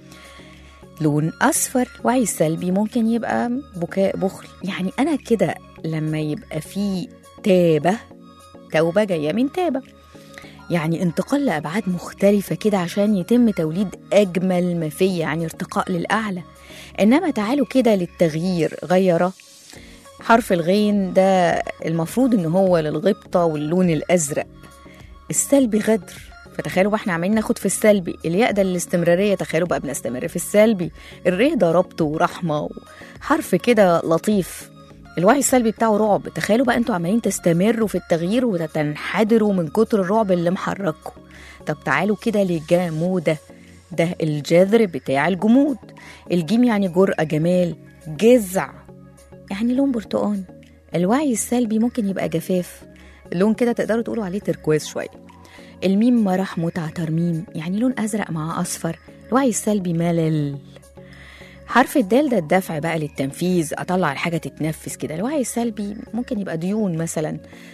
لون أصفر وعي السلبي ممكن يبقى بكاء بخل يعني أنا كده لما يبقى في تابة توبة جاية من تابة يعني انتقال لأبعاد مختلفة كده عشان يتم توليد أجمل ما فيا يعني ارتقاء للأعلى إنما تعالوا كده للتغيير غيره حرف الغين ده المفروض إن هو للغبطة واللون الأزرق السلبي غدر فتخيلوا بقى احنا عمالين ناخد في السلبي الياء ده الاستمرارية تخيلوا بقى بنستمر في السلبي الريه ده ربط ورحمة حرف كده لطيف الوعي السلبي بتاعه رعب تخيلوا بقى انتوا عمالين تستمروا في التغيير وتنحدروا من كتر الرعب اللي محرككم طب تعالوا كده لجامودة ده الجذر بتاع الجمود الجيم يعني جرأة جمال جذع يعني لون برتقان الوعي السلبي ممكن يبقى جفاف اللون كده تقدروا تقولوا عليه تركواز شوية الميم مرح متعة ترميم يعني لون أزرق مع أصفر الوعي السلبي ملل حرف الدال ده الدفع بقى للتنفيذ اطلع الحاجه تتنفذ كده الوعي السلبي ممكن يبقى ديون مثلا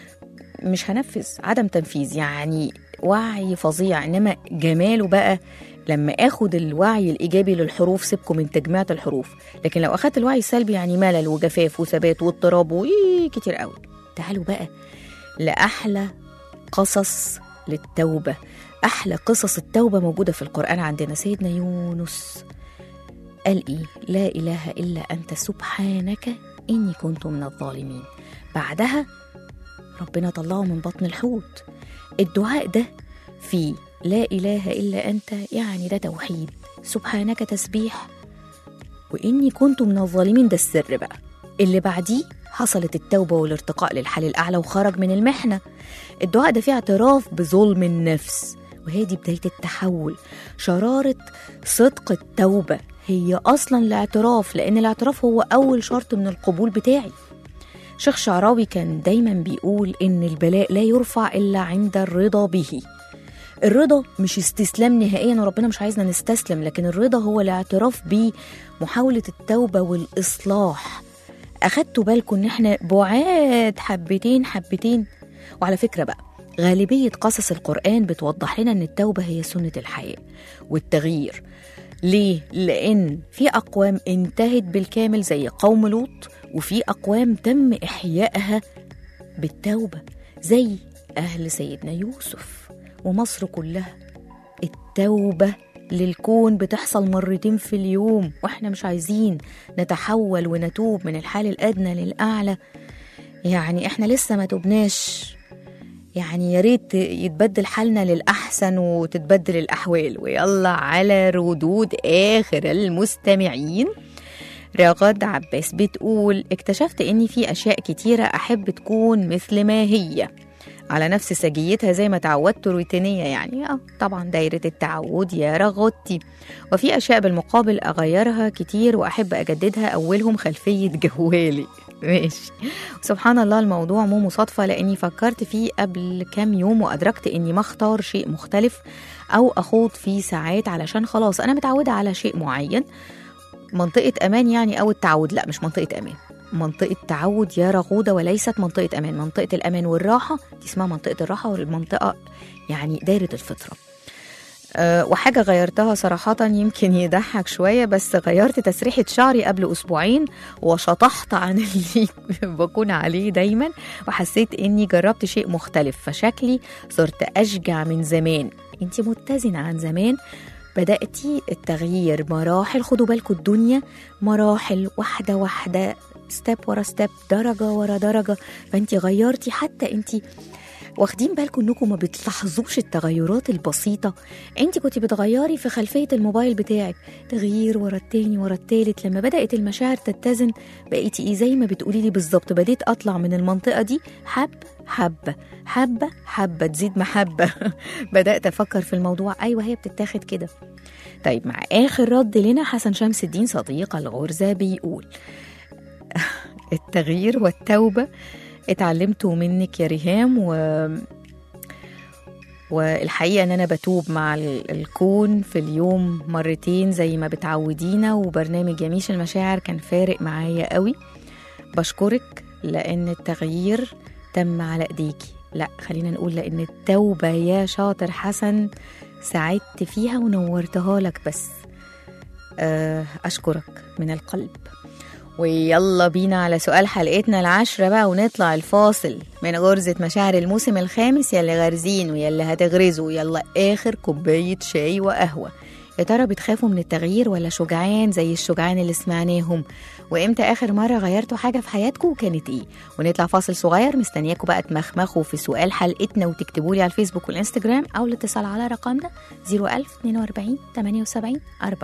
مش هنفذ عدم تنفيذ يعني وعي فظيع انما جماله بقى لما اخد الوعي الايجابي للحروف سيبكم من تجميعة الحروف لكن لو اخدت الوعي السلبي يعني ملل وجفاف وثبات واضطراب وإيه كتير قوي تعالوا بقى لاحلى قصص للتوبه احلى قصص التوبه موجوده في القران عندنا سيدنا يونس قال ايه لا اله الا انت سبحانك اني كنت من الظالمين بعدها ربنا طلعه من بطن الحوت الدعاء ده في لا اله الا انت يعني ده توحيد سبحانك تسبيح واني كنت من الظالمين ده السر بقى اللي بعديه حصلت التوبة والارتقاء للحال الأعلى وخرج من المحنة الدعاء ده فيه اعتراف بظلم النفس وهي دي بداية التحول شرارة صدق التوبة هي أصلا الاعتراف لأن الاعتراف هو أول شرط من القبول بتاعي شيخ شعراوي كان دايما بيقول إن البلاء لا يرفع إلا عند الرضا به الرضا مش استسلام نهائيا وربنا مش عايزنا نستسلم لكن الرضا هو الاعتراف بمحاولة التوبة والإصلاح أخدتوا بالكم إن إحنا بعاد حبتين حبتين وعلى فكرة بقى غالبية قصص القرآن بتوضح لنا إن التوبة هي سنة الحياة والتغيير ليه؟ لأن في أقوام انتهت بالكامل زي قوم لوط وفي أقوام تم إحيائها بالتوبة زي أهل سيدنا يوسف ومصر كلها التوبة للكون بتحصل مرتين في اليوم واحنا مش عايزين نتحول ونتوب من الحال الأدنى للأعلى يعني احنا لسه ما توبناش يعني يا ريت يتبدل حالنا للأحسن وتتبدل الأحوال ويلا على ردود آخر المستمعين رغد عباس بتقول اكتشفت اني في اشياء كتيرة احب تكون مثل ما هي على نفس سجيتها زي ما تعودت روتينية يعني اه طبعا دايرة التعود يا رغدتي وفي أشياء بالمقابل أغيرها كتير وأحب أجددها أولهم خلفية جوالي ماشي سبحان الله الموضوع مو مصادفة لأني فكرت فيه قبل كام يوم وأدركت إني ما اختار شيء مختلف أو أخوض فيه ساعات علشان خلاص أنا متعودة على شيء معين منطقة أمان يعني أو التعود لا مش منطقة أمان منطقة تعود يا رغودة وليست منطقة أمان منطقة الأمان والراحة دي اسمها منطقة الراحة والمنطقة يعني دايرة الفطرة أه وحاجة غيرتها صراحة يمكن يضحك شوية بس غيرت تسريحة شعري قبل أسبوعين وشطحت عن اللي بكون عليه دايما وحسيت إني جربت شيء مختلف فشكلي صرت أشجع من زمان انت متزنة عن زمان بدأتي التغيير مراحل خدوا بالكم الدنيا مراحل واحدة واحدة ستيب ورا ستيب درجة ورا درجة فانت غيرتي حتى انت واخدين بالكم انكم ما بتلاحظوش التغيرات البسيطة انت كنت بتغيري في خلفية الموبايل بتاعك تغيير ورا التاني ورا التالت لما بدأت المشاعر تتزن بقيتي ايه زي ما بتقولي لي بالظبط بديت اطلع من المنطقة دي حب حبة حبة حبة تزيد محبة بدأت أفكر في الموضوع أيوة هي بتتاخد كده طيب مع آخر رد لنا حسن شمس الدين صديق الغرزة بيقول التغيير والتوبة اتعلمته منك يا ريهام و والحقيقة إن أنا بتوب مع ال- الكون في اليوم مرتين زي ما بتعودينا وبرنامج يميش المشاعر كان فارق معايا قوي بشكرك لأن التغيير تم على إيديكي لا خلينا نقول لأن التوبة يا شاطر حسن ساعدت فيها ونورتها لك بس آه، أشكرك من القلب ويلا بينا على سؤال حلقتنا العشرة بقى ونطلع الفاصل من غرزة مشاعر الموسم الخامس يلي غارزين ويلي هتغرزوا يلا آخر كوباية شاي وقهوة يا ترى بتخافوا من التغيير ولا شجعان زي الشجعان اللي سمعناهم وامتى اخر مره غيرتوا حاجه في حياتكم وكانت ايه ونطلع فاصل صغير مستنياكم بقى تمخمخوا في سؤال حلقتنا وتكتبوا لي على الفيسبوك والانستجرام او الاتصال على رقمنا 01042 78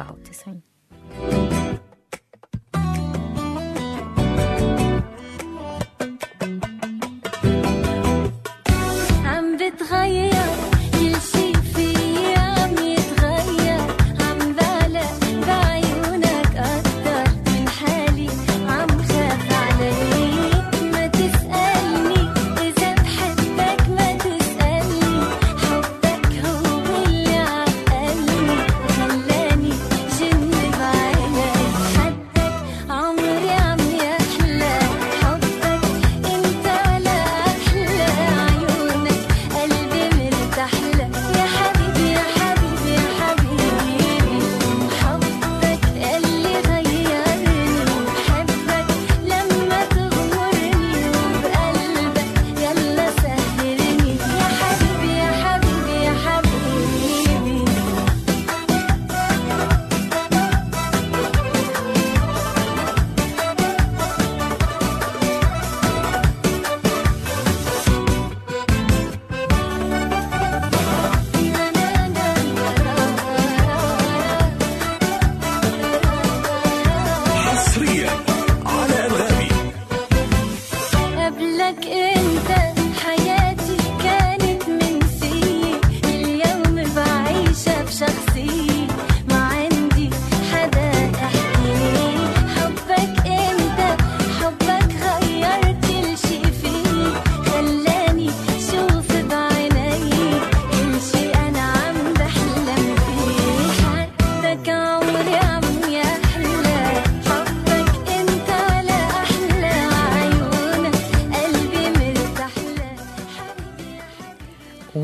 94 عم بتغير كل شي فيا عم يتغير عم بعلق بعيونك أكتر من حالي عم خاف عليك ما تسألني إذا بحبك ما تسألني حبك هو اللي عقلني خلاني جن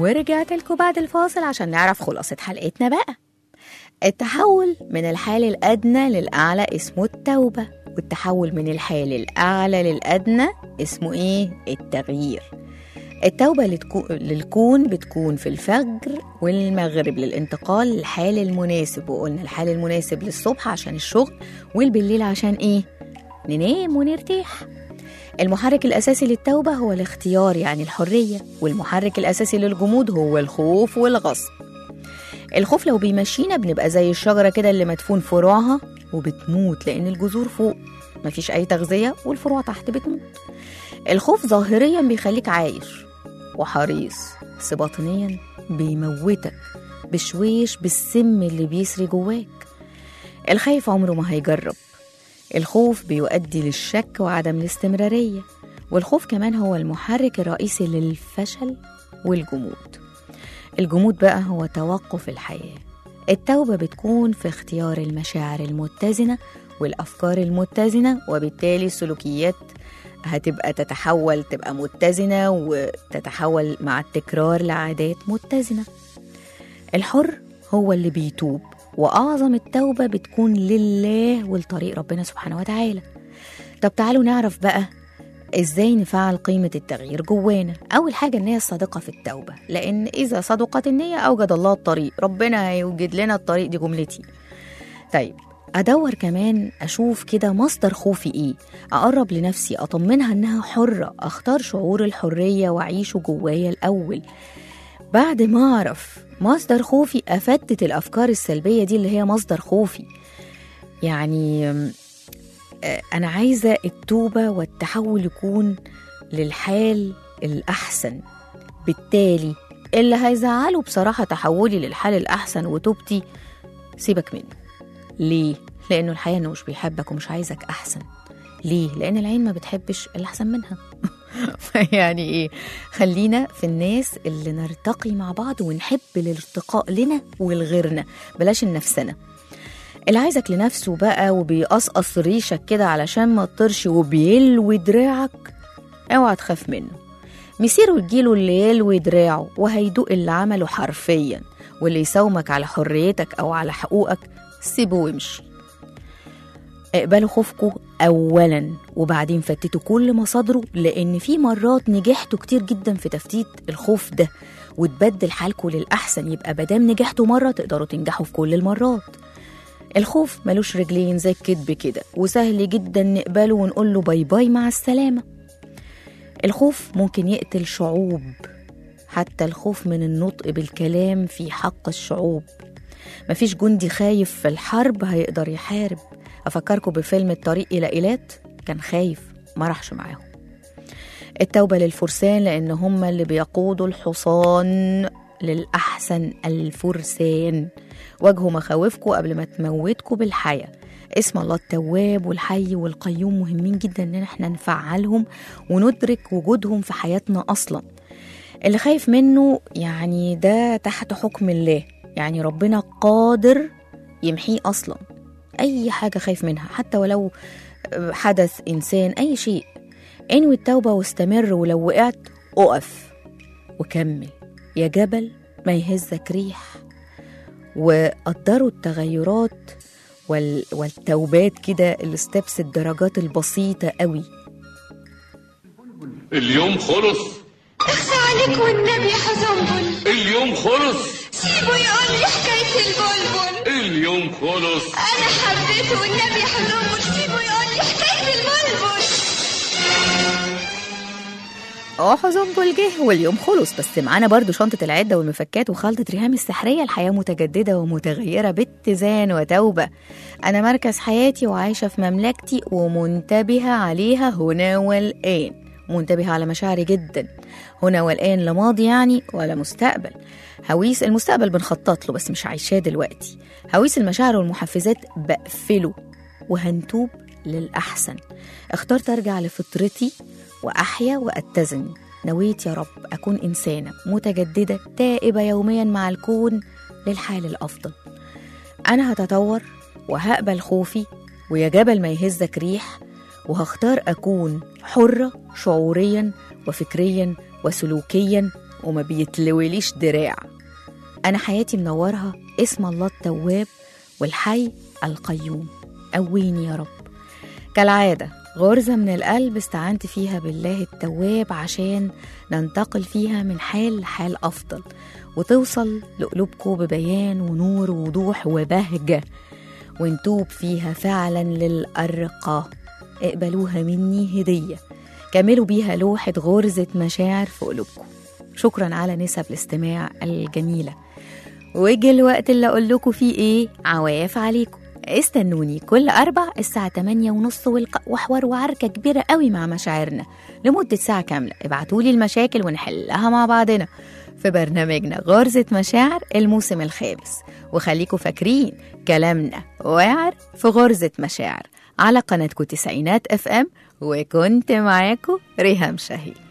ورجعت لكم بعد الفاصل عشان نعرف خلاصة حلقتنا بقى التحول من الحال الأدنى للأعلى اسمه التوبة والتحول من الحال الأعلى للأدنى اسمه إيه؟ التغيير التوبة لتكو- للكون بتكون في الفجر والمغرب للانتقال للحال المناسب وقلنا الحال المناسب للصبح عشان الشغل والبالليل عشان إيه؟ ننام ونرتاح المحرك الأساسي للتوبة هو الاختيار يعني الحرية والمحرك الأساسي للجمود هو الخوف والغصب الخوف لو بيمشينا بنبقى زي الشجرة كده اللي مدفون فروعها وبتموت لأن الجذور فوق مفيش أي تغذية والفروع تحت بتموت الخوف ظاهريا بيخليك عايش وحريص بس باطنيا بيموتك بشويش بالسم اللي بيسري جواك الخايف عمره ما هيجرب الخوف بيؤدي للشك وعدم الاستمرارية والخوف كمان هو المحرك الرئيسي للفشل والجمود الجمود بقى هو توقف الحياة التوبة بتكون في اختيار المشاعر المتزنة والأفكار المتزنة وبالتالي السلوكيات هتبقى تتحول تبقى متزنة وتتحول مع التكرار لعادات متزنة الحر هو اللي بيتوب وأعظم التوبة بتكون لله ولطريق ربنا سبحانه وتعالى طب تعالوا نعرف بقى ازاي نفعل قيمة التغيير جوانا أول حاجة النية الصادقة في التوبة لأن إذا صدقت النية أوجد الله الطريق ربنا هيوجد لنا الطريق دي جملتي طيب أدور كمان أشوف كده مصدر خوفي إيه أقرب لنفسي أطمنها إنها حرة أختار شعور الحرية وأعيشه جوايا الأول بعد ما أعرف مصدر خوفي أفتت الأفكار السلبية دي اللي هي مصدر خوفي يعني أم، آه، أنا عايزة التوبة والتحول يكون للحال الأحسن بالتالي اللي هيزعله بصراحة تحولي للحال الأحسن وتوبتي سيبك منه ليه؟ لأنه الحقيقة إنه مش بيحبك ومش عايزك أحسن ليه؟ لأن العين ما بتحبش اللي أحسن منها فيعني إيه؟ خلينا في الناس اللي نرتقي مع بعض ونحب الارتقاء لنا ولغيرنا بلاش لنفسنا اللي عايزك لنفسه بقى وبيقصقص ريشك كده علشان ما تطرش وبيلوي دراعك اوعى تخاف منه مسيره يجيله اللي يلوي دراعه وهيدوق اللي عمله حرفيا واللي يساومك على حريتك او على حقوقك سيبه وامشي اقبلوا خوفكم اولا وبعدين فتتوا كل مصادره لان في مرات نجحتوا كتير جدا في تفتيت الخوف ده وتبدل حالكم للاحسن يبقى مادام نجحتوا مره تقدروا تنجحوا في كل المرات الخوف ملوش رجلين زي الكدب كده وسهل جدا نقبله ونقول له باي باي مع السلامة الخوف ممكن يقتل شعوب حتى الخوف من النطق بالكلام في حق الشعوب مفيش جندي خايف في الحرب هيقدر يحارب أفكركم بفيلم الطريق إلى إيلات كان خايف ما راحش معاهم التوبة للفرسان لأن هم اللي بيقودوا الحصان للأحسن الفرسان واجهوا مخاوفكم قبل ما تموتكم بالحياة اسم الله التواب والحي والقيوم مهمين جدا ان احنا نفعلهم وندرك وجودهم في حياتنا اصلا اللي خايف منه يعني ده تحت حكم الله يعني ربنا قادر يمحيه اصلا اي حاجة خايف منها حتى ولو حدث انسان اي شيء انوي التوبة واستمر ولو وقعت اقف وكمل يا جبل ما يهزك ريح وقدروا التغيرات وال... والتوبات كده الستبس الدرجات البسيطة قوي اليوم خلص اخفى عليك والنبي حزنبل اليوم خلص سيبه يقول لي حكاية البلبل اليوم خلص أنا حبيته والنبي حزنبل سيبه يقول لي حكاية البلبل اه حزنبل جه واليوم خلص بس معانا برضو شنطة العدة والمفكات وخلطة ريهام السحرية الحياة متجددة ومتغيرة باتزان وتوبة أنا مركز حياتي وعايشة في مملكتي ومنتبهة عليها هنا والآن منتبهة على مشاعري جدا هنا والآن لا ماضي يعني ولا مستقبل هويس المستقبل بنخطط له بس مش عايشاه دلوقتي هويس المشاعر والمحفزات بقفله وهنتوب للأحسن اخترت أرجع لفطرتي وأحيا وأتزن نويت يا رب أكون إنسانة متجددة تائبة يوميا مع الكون للحال الأفضل أنا هتطور وهقبل خوفي ويا جبل ما يهزك ريح وهختار أكون حرة شعوريا وفكريا وسلوكيا وما بيتلوليش دراع أنا حياتي منورها اسم الله التواب والحي القيوم قويني يا رب كالعادة غرزة من القلب استعنت فيها بالله التواب عشان ننتقل فيها من حال لحال أفضل وتوصل لقلوبكم ببيان ونور ووضوح وبهجة ونتوب فيها فعلا للأرقى اقبلوها مني هدية كملوا بيها لوحة غرزة مشاعر في قلوبكم شكرا على نسب الاستماع الجميلة وجه الوقت اللي أقول لكم فيه إيه عواف عليكم استنوني كل أربع الساعة 8 ونص والق- وحوار وعركة كبيرة قوي مع مشاعرنا لمدة ساعة كاملة ابعتولي المشاكل ونحلها مع بعضنا في برنامجنا غرزة مشاعر الموسم الخامس وخليكم فاكرين كلامنا واعر في غرزة مشاعر على قناتكم تسعينات اف ام وكنت معاكم ريهام شهيد